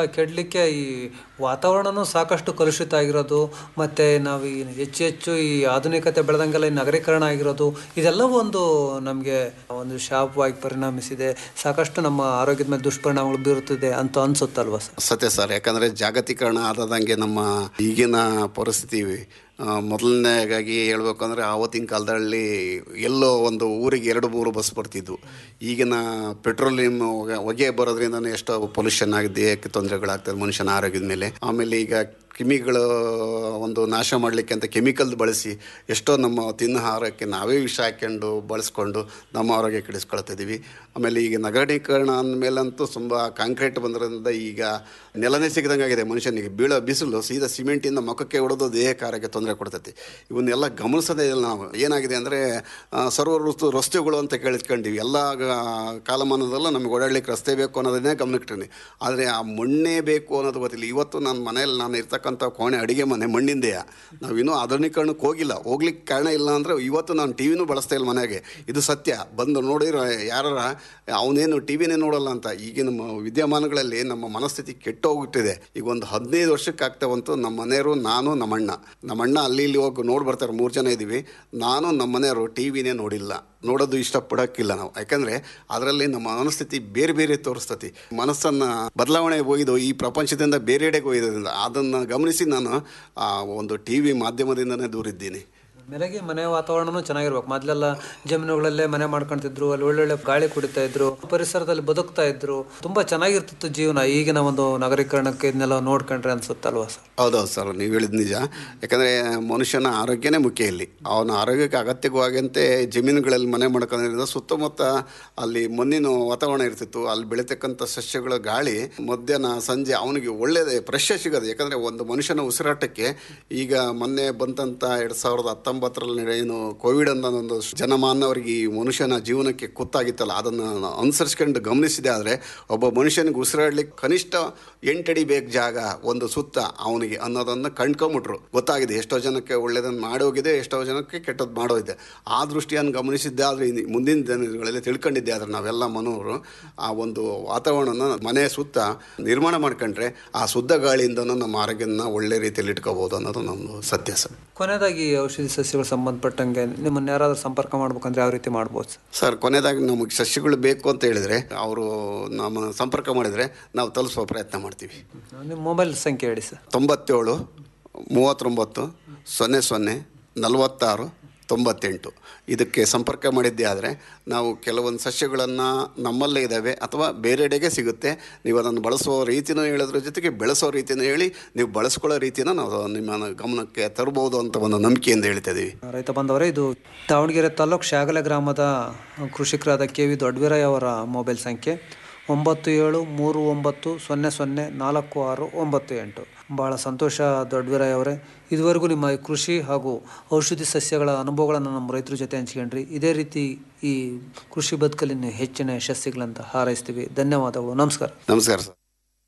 ಕೆಡಲಿಕ್ಕೆ ಈ ವಾತಾವರಣನೂ ಸಾಕಷ್ಟು ಕಲುಷಿತ ಆಗಿರೋದು ಮತ್ತು ನಾವು ಈ ಹೆಚ್ಚು ಹೆಚ್ಚು ಈ ಆಧುನಿಕತೆ ಬೆಳೆದಂಗೆಲ್ಲ ಈ ನಗರೀಕರಣ ಆಗಿರೋದು ಇದೆಲ್ಲವೂ ಒಂದು ನಮಗೆ ಒಂದು ಶಾಪವಾಗಿ ಪರಿಣಮಿಸಿದೆ ಸಾಕಷ್ಟು ನಮ್ಮ ಆರೋಗ್ಯದ ಮೇಲೆ ದುಷ್ಪರಿಣಾಮಗಳು ಬೀರುತ್ತಿದೆ ಅಂತ ಅನ್ಸುತ್ತಲ್ವಾ ಸರ್ ಸತ್ಯ ಸರ್ ಯಾಕಂದರೆ ಜಾಗತೀಕರಣ ಆದದಂಗೆ ನಮ್ಮ ಈಗಿನ ಪರಿಸ್ಥಿತಿ ಆ, ಮೊದಲನೇಗಾಗಿ ಹೇಳ್ಬೇಕು ಅಂದರೆ ಆವತ್ತಿನ ಕಾಲದಲ್ಲಿ ಎಲ್ಲೋ ಒಂದು ಊರಿಗೆ ಎರಡು ಮೂರು ಬಸ್ ಬರ್ತಿದ್ವು ಈಗಿನ ಪೆಟ್ರೋಲಿಯಂ ಹೊಗೆ- ಹೊಗೆ ಬರೋದ್ರಿಂದನೇ ಎಷ್ಟೋ ಪೊಲ್ಯೂಷನ್ ಆಗಿ ದೇಹಕ್ಕೆ ತೊಂದರೆಗಳಾಗ್ತದೆ ಮನುಷ್ಯನ ಆರೋಗ್ಯದ ಮೇಲೆ ಆಮೇಲೆ ಈಗ ಕ್ರಿಮಿಗಳು ಒಂದು ನಾಶ ಮಾಡಲಿಕ್ಕೆ ಅಂತ ಕೆಮಿಕಲ್ ಬಳಸಿ ಎಷ್ಟೋ ನಮ್ಮ ತಿನ್ನೋ ಆಹಾರಕ್ಕೆ ನಾವೇ ವಿಷ ಹಾಕ್ಕೊಂಡು ಬಳಸ್ಕೊಂಡು ನಮ್ಮ ಆರೋಗ್ಯ ಕೆಡಿಸ್ಕೊಳ್ತಿದ್ದೀವಿ ಆಮೇಲೆ ಈಗ ನಗರೀಕರಣ ಅಂದಮೇಲಂತೂ ತುಂಬ ಕಾಂಕ್ರೀಟ್ ಬಂದ್ರಿಂದ ಈಗ ನೆಲನೇ ಸಿಗದಂಗೆ ಆಗಿದೆ ಮನುಷ್ಯನಿಗೆ ಬೀಳೋ ಬಿಸಿಲು ಸೀದಾ ಸಿಮೆಂಟಿಂದ ಮುಖಕ್ಕೆ ಹೊಡೆದು ದೇಹಕ್ಕೆ ಆರೋಗ್ಯ ತೊಂದರೆ ಕೊಡ್ತೈತಿ ಇವನ್ನೆಲ್ಲ ಗಮನಿಸೋದೇ ಇಲ್ಲ ನಾವು ಏನಾಗಿದೆ ಅಂದರೆ ಸರ್ವ ಋತು ರಸ್ತೆಗಳು ಅಂತ ಕೇಳಿಸ್ಕೊಂಡಿವಿ ಎಲ್ಲ ಗ- ಕಾಲಮಾನದಲ್ಲೂ ನಮಗೆ ಓಡಾಡ್ಲಿಕ್ಕೆ ರಸ್ತೆ ಬೇಕು ಅನ್ನೋದನ್ನೇ ಗಮನಕ್ಕಿಟ್ಟಿನಿ ಆದರೆ ಆ ಮಣ್ಣೇ ಬೇಕು ಅನ್ನೋದು ಗೊತ್ತಿಲ್ಲ ಇವತ್ತು ನನ್ನ ಮನೆಯಲ್ಲಿ ನಾನು ಇರ್ತಕ್ಕಂಥ ಕೋಣೆ ಅಡುಗೆ ಮನೆ ಮಣ್ಣಿಂದೆಯ ನಾವು ಇನ್ನೂ ಆಧುನೀಕರಣಕ್ಕೆ ಹೋಗಿಲ್ಲ ಹೋಗ್ಲಿಕ್ಕೆ ಕಾರಣ ಇಲ್ಲ ಅಂದರೆ ಇವತ್ತು ನಾನು ಟಿ ವಿನೂ ಬಳಸ್ತಾ ಇಲ್ಲ ಮನೆಗೆ ಇದು ಸತ್ಯ ಬಂದು ನೋಡಿರೋ ಯಾರ ಅವನೇನು ಟಿ ವಿನೇ ನೋಡಲ್ಲ ಅಂತ ಈಗಿನ ಮ- ವಿದ್ಯಮಾನಗಳಲ್ಲಿ ನಮ್ಮ ಮನಸ್ಥಿತಿ ಕೆಟ್ಟು ಹೋಗ್ಬಿಟ್ಟಿದೆ ಈಗ ಒಂದು ಹದಿನೈದು ವರ್ಷಕ್ಕೆ ಆಗ್ತಾವಂತೂ ನಮ್ಮ ಮನೆಯವರು ನಾನು ನಮ್ಮಣ್ಣ ನಮ್ಮಣ್ಣ ಅಲ್ಲಿ ಇಲ್ಲಿ ಹೋಗಿ ನೋಡಿ ಬರ್ತಾರೆ ಮೂರು ಜನ ಇದ್ದೀವಿ ನಾನು ನಮ್ಮ ಮನೆಯವರು ಟಿ ವಿನೇ ನೋಡಿಲ್ಲ ನೋಡೋದು ಇಷ್ಟಪಡೋಕ್ಕಿಲ್ಲ ನಾವು ಯಾಕಂದರೆ ಅದರಲ್ಲಿ ನಮ್ಮ ಮನಸ್ಥಿತಿ ಬೇರೆ ಬೇರೆ ತೋರಿಸ್ತತಿ ಮನಸ್ಸನ್ನು ಬದಲಾವಣೆ ಒಯ್ದು ಈ ಪ್ರಪಂಚದಿಂದ ಬೇರೆಡೆಗೆ ಒಯ್ಯೋದ್ರಿಂದ ಅದನ್ನು ಗಮನಿಸಿ ನಾನು ಆ ಒಂದು ಟಿ ವಿ ಮಾಧ್ಯಮದಿಂದನೇ ದೂರಿದ್ದೀನಿ ಮೇಲೆಗೆ ಮನೆ ವಾತಾವರಣನೂ ಚೆನ್ನಾಗಿರ್ಬೇಕು ಮೊದಲೆಲ್ಲ ಜಮೀನುಗಳಲ್ಲೇ ಮನೆ ಮಾಡ್ಕೊಂತಿದ್ರು ಅಲ್ಲಿ ಒಳ್ಳೊಳ್ಳೆ ಗಾಳಿ ಕುಡಿತಾ ಇದ್ರು ಪರಿಸರದಲ್ಲಿ ಬದುಕ್ತಾ ಇದ್ರು ತುಂಬಾ ಚೆನ್ನಾಗಿರ್ತಿತ್ತು ಜೀವನ ಈಗಿನ ಒಂದು ನಗರೀಕರಣಕ್ಕೆ ಇದನ್ನೆಲ್ಲ ನೋಡ್ಕೊಂಡ್ರೆ ಅನ್ಸುತ್ತಲ್ವಾ ಸರ್ ಹೌದೌದು ಸರ್ ನೀವು ಹೇಳಿದ ನಿಜ ಯಾಕಂದರೆ ಮನುಷ್ಯನ ಆರೋಗ್ಯನೇ ಮುಖ್ಯ ಇಲ್ಲಿ ಅವನ ಆರೋಗ್ಯಕ್ಕೆ ಅಗತ್ಯವಾಗಂತೆ ಜಮೀನುಗಳಲ್ಲಿ ಮನೆ ಮಾಡ್ಕೊಳ್ಳೋದ್ರಿಂದ ಸುತ್ತಮುತ್ತ ಅಲ್ಲಿ ಮಣ್ಣಿನ ವಾತಾವರಣ ಇರ್ತಿತ್ತು ಅಲ್ಲಿ ಬೆಳೀತಕ್ಕಂಥ ಸಸ್ಯಗಳ ಗಾಳಿ ಮಧ್ಯಾಹ್ನ ಸಂಜೆ ಅವನಿಗೆ ಒಳ್ಳೆಯದೇ ಫ್ರೆಶ್ ಸಿಗೋದು ಯಾಕಂದರೆ ಒಂದು ಮನುಷ್ಯನ ಉಸಿರಾಟಕ್ಕೆ ಈಗ ಮೊನ್ನೆ ಬಂದಂಥ ಎರಡು ಸಾವಿರದ ಹತ್ತೊಂಬತ್ತರಲ್ಲಿ ಏನು ಕೋವಿಡ್ ಅನ್ನೋ ಒಂದು ಜನಮಾನವರಿಗೆ ಈ ಮನುಷ್ಯನ ಜೀವನಕ್ಕೆ ಕುತ್ತಾಗಿತ್ತಲ್ಲ ಅದನ್ನು ಅನುಸರಿಸ್ಕೊಂಡು ಗಮನಿಸಿದೆ ಆದರೆ ಒಬ್ಬ ಮನುಷ್ಯನಿಗೆ ಉಸಿರಾಡ್ಲಿಕ್ಕೆ ಕನಿಷ್ಠ ಎಂಟಡಿ ಬೇಕು ಜಾಗ ಒಂದು ಸುತ್ತ ಅವನಿಗೆ ಅನ್ನೋದನ್ನು ಕಂಡ್ಕೊಂಬಿಟ್ರು ಗೊತ್ತಾಗಿದೆ ಎಷ್ಟೋ ಜನಕ್ಕೆ ಒಳ್ಳೆಯದನ್ನು ಮಾಡೋಗಿದೆ ಎಷ್ಟೋ ಜನಕ್ಕೆ ಕೆಟ್ಟದ್ದು ಮಾಡೋಗಿದೆ ಆ ದೃಷ್ಟಿಯನ್ನು ಗಮನಿಸಿದ್ದೆ ಆದರೆ ಇನ್ನು ಮುಂದಿನ ದಿನಗಳಲ್ಲಿ ತಿಳ್ಕೊಂಡಿದ್ದೆ ಆದರೆ ನಾವೆಲ್ಲ ಮನೋರು ಆ ಒಂದು ವಾತಾವರಣನ ಮನೆ ಸುತ್ತ ನಿರ್ಮಾಣ ಮಾಡ್ಕೊಂಡ್ರೆ ಆ ಶುದ್ಧ ಗಾಳಿಯಿಂದನೂ ನಮ್ಮ ಆರೋಗ್ಯನ ಒಳ್ಳೆ ರೀತಿಯಲ್ಲಿ ಇಟ್ಕೋಬೋದು ಅನ್ನೋದು ನಮ್ಮದು ಸತ್ಯ ಸರ್ ಕೊನೆಯದಾಗಿ ಔಷಧಿ ಸಸ್ಯಗಳು ಸಂಬಂಧಪಟ್ಟಂಗೆ ನಿಮ್ಮನ್ನ ಯಾರಾದ್ರೂ ಸಂಪರ್ಕ ಮಾಡ್ಬೇಕಂದ್ರೆ ಯಾವ ರೀತಿ ಮಾಡ್ಬೋದು ಸರ್ ಸರ್ ಕೊನೆಯದಾಗಿ ನಮಗೆ ಸಸ್ಯಗಳು ಬೇಕು ಅಂತ ಹೇಳಿದರೆ ಅವರು ನಮ್ಮ ಸಂಪರ್ಕ ಮಾಡಿದರೆ ನಾವು ತಲುಪಿಸುವ ಪ್ರಯತ್ನ ಮಾಡ್ತೀವಿ ನಿಮ್ಮ ಮೊಬೈಲ್ ಸಂಖ್ಯೆ ಹೇಳಿ ಸರ್ ತೊಂಬತ್ತೇಳು ಮೂವತ್ತೊಂಬತ್ತು ಸೊನ್ನೆ ಸೊನ್ನೆ ನಲವತ್ತಾರು ತೊಂಬತ್ತೆಂಟು ಇದಕ್ಕೆ ಸಂಪರ್ಕ ಮಾಡಿದ್ದೇ ಆದರೆ ನಾವು ಕೆಲವೊಂದು ಸಸ್ಯಗಳನ್ನು ನಮ್ಮಲ್ಲೇ ಇದ್ದಾವೆ ಅಥವಾ ಬೇರೆಡೆಗೆ ಸಿಗುತ್ತೆ ನೀವು ಅದನ್ನು ಬಳಸುವ ರೀತಿನೂ ಹೇಳೋದ್ರ ಜೊತೆಗೆ ಬೆಳೆಸೋ ರೀತಿನೂ ಹೇಳಿ ನೀವು ಬಳಸ್ಕೊಳ್ಳೋ ರೀತಿನ ನಾವು ನಿಮ್ಮ ಗಮನಕ್ಕೆ ತರಬಹುದು ಅಂತ ಒಂದು ನಂಬಿಕೆಯಿಂದ ಹೇಳ್ತಾ ಇದ್ದೀವಿ ರೈತ ಬಂದವರೇ ಇದು ದಾವಣಗೆರೆ ತಾಲೂಕು ಶಾಗಲೆ ಗ್ರಾಮದ ಕೃಷಿಕರಾದ ಕೆ ವಿ ದೊಡ್ಡವೀರಯ್ಯ ಅವರ ಮೊಬೈಲ್ ಸಂಖ್ಯೆ ಒಂಬತ್ತು ಏಳು ಮೂರು ಒಂಬತ್ತು ಸೊನ್ನೆ ಸೊನ್ನೆ ನಾಲ್ಕು ಆರು ಒಂಬತ್ತು ಎಂಟು ಭಾಳ ಸಂತೋಷ ದೊಡ್ಡವೀರಯ್ಯ ಅವರೇ ಇದುವರೆಗೂ ನಿಮ್ಮ ಈ ಕೃಷಿ ಹಾಗೂ ಔಷಧಿ ಸಸ್ಯಗಳ ಅನುಭವಗಳನ್ನು ನಮ್ಮ ರೈತರ ಜೊತೆ ಹಂಚ್ಕೊಂಡ್ರಿ ಇದೇ ರೀತಿ ಈ ಕೃಷಿ ಬದುಕಲ್ಲಿ ನೀವು ಹೆಚ್ಚಿನ ಯಶಸ್ಸಿಗಳಂತ ಹಾರೈಸ್ತೀವಿ ಧನ್ಯವಾದಗಳು ನಮಸ್ಕಾರ ನಮಸ್ಕಾರ ಸರ್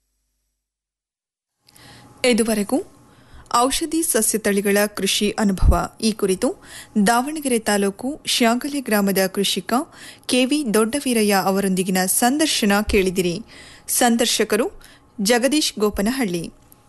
ಇದುವರೆಗೂ ಔಷಧಿ ಸಸ್ಯ ತಳಿಗಳ ಕೃಷಿ ಅನುಭವ ಈ ಕುರಿತು ದಾವಣಗೆರೆ ತಾಲೂಕು ಶ್ಯಾಗಲೆ ಗ್ರಾಮದ ಕೃಷಿಕ ಕೆವಿ ದೊಡ್ಡವೀರಯ್ಯ ಅವರೊಂದಿಗಿನ ಸಂದರ್ಶನ ಕೇಳಿದಿರಿ ಸಂದರ್ಶಕರು ಜಗದೀಶ್ ಗೋಪನಹಳ್ಳಿ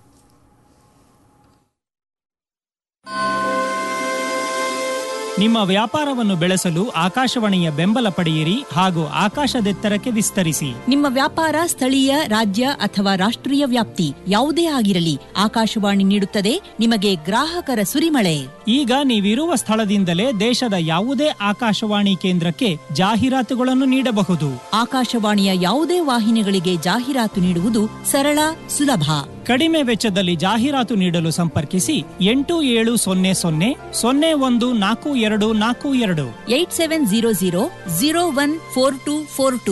ನಿಮ್ಮ ವ್ಯಾಪಾರವನ್ನು ಬೆಳೆಸಲು ಆಕಾಶವಾಣಿಯ ಬೆಂಬಲ ಪಡೆಯಿರಿ ಹಾಗೂ ಆಕಾಶದೆತ್ತರಕ್ಕೆ ವಿಸ್ತರಿಸಿ ನಿಮ್ಮ ವ್ಯಾಪಾರ ಸ್ಥಳೀಯ ರಾಜ್ಯ ಅಥವಾ ರಾಷ್ಟ್ರೀಯ ವ್ಯಾಪ್ತಿ ಯಾವುದೇ ಆಗಿರಲಿ ಆಕಾಶವಾಣಿ ನೀಡುತ್ತದೆ ನಿಮಗೆ ಗ್ರಾಹಕರ ಸುರಿಮಳೆ ಈಗ ನೀವಿರುವ ಸ್ಥಳದಿಂದಲೇ ದೇಶದ ಯಾವುದೇ ಆಕಾಶವಾಣಿ ಕೇಂದ್ರಕ್ಕೆ ಜಾಹೀರಾತುಗಳನ್ನು ನೀಡಬಹುದು ಆಕಾಶವಾಣಿಯ ಯಾವುದೇ ವಾಹಿನಿಗಳಿಗೆ ಜಾಹೀರಾತು ನೀಡುವುದು ಸರಳ ಸುಲಭ ಕಡಿಮೆ ವೆಚ್ಚದಲ್ಲಿ ಜಾಹೀರಾತು ನೀಡಲು ಸಂಪರ್ಕಿಸಿ ಎಂಟು ಏಳು ಸೊನ್ನೆ ಸೊನ್ನೆ ಸೊನ್ನೆ ಒಂದು ನಾಲ್ಕು ಎರಡು ನಾಲ್ಕು ಎರಡು eight seven zero zero zero one four two four two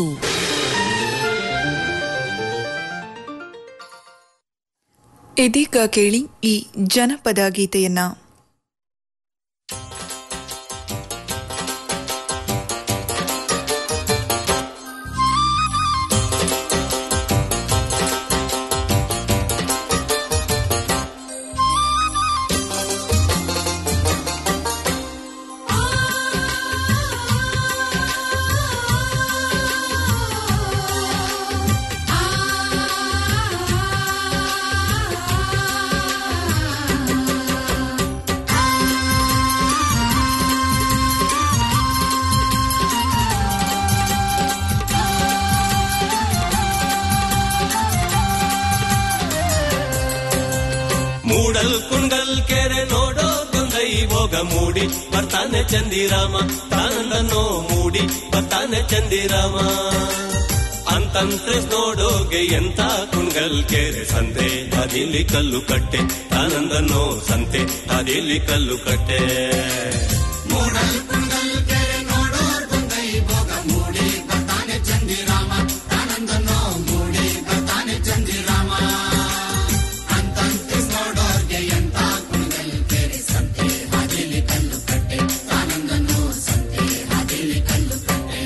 ಇದೀಗ ಕೇಳಿ ಈ ಜನಪದ ಗೀತೆಯನ್ನ ಆ ಮೂಡಲ್ ಕುಂಡಲ್ ಕೆರೆ ನೋಡೋದೊಂದೈ ಭೋಗ ಮೂಡಿ ಬರ್ತಾನೆ ಚಂದಿರಾಮ ತಾನಂದನೋ ಮೂಡಿ ಬರ್ತಾನೆ ಚಂದಿರಾಮ ಅಂತಂತ್ರೆ ನೋಡೋಗೆ ಎಂತ ಕುಂಗಲ್ ಕೆರೆ ಸಂತೆ ಅದಿಲ್ಲಿ ಕಲ್ಲು ಕಟ್ಟೆ ತಾನಂದನೋ ಸಂತೆ ಅದಿಲ್ಲಿ ಕಲ್ಲು ಕಟ್ಟೆ ಮೂಡಲ್ ಕುಂಡಲ್ ಕೆರೆ ನೋಡೋರ್ಗುಂದೈ ಭೋಗ ಮೂಡಿ ಬರ್ತಾನೆ ಚಂದಿರಾಮ ತಾನಂದನೋ ಮೂಡಿ ಬರ್ತಾನೆ ಚಂದಿರಾಮ ಅಂತಂತೆ ನೋಡೋರ್ಗೆ ಎಂತ ಕುಂಡಲ್ ಕೆರೆ ಸಂತೆ ಹಾದಿಲಿ ಕಲ್ಲು ಕಟ್ಟೆ ತಾನಂದನೋ ಸಂತೆ ಹಾದಿಲಿ ಕಲ್ಲು ಕಟ್ಟೆ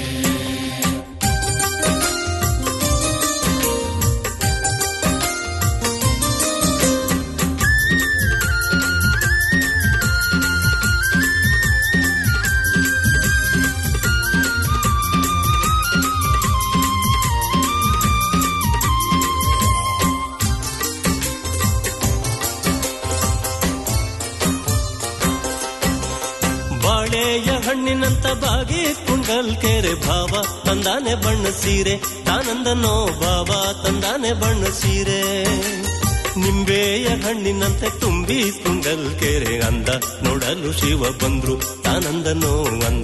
ಬಾಳೆಯ ಹಣ್ಣಿನಂತ ಬಾಗಿ ಕುಂಡಲ್ ಕೆರೆ ಭಾವ ತಂದಾನೆ ಬಣ್ಣ ಸೀರೆ ತಾನಂದನೋ ಭಾವ ತಂದಾನೆ ಬಣ್ಣ ಸೀರೆ ನಿಂಬೆಯ ಹಣ್ಣಿನಂತೆ ತುಂಬಿ ಕುಂಡಲ್ ಕೆರೆ ಅಂದ ನೋಡಲು ಶಿವ ಬಂದ್ರು ತಾನಂದನೋ ಅಂದ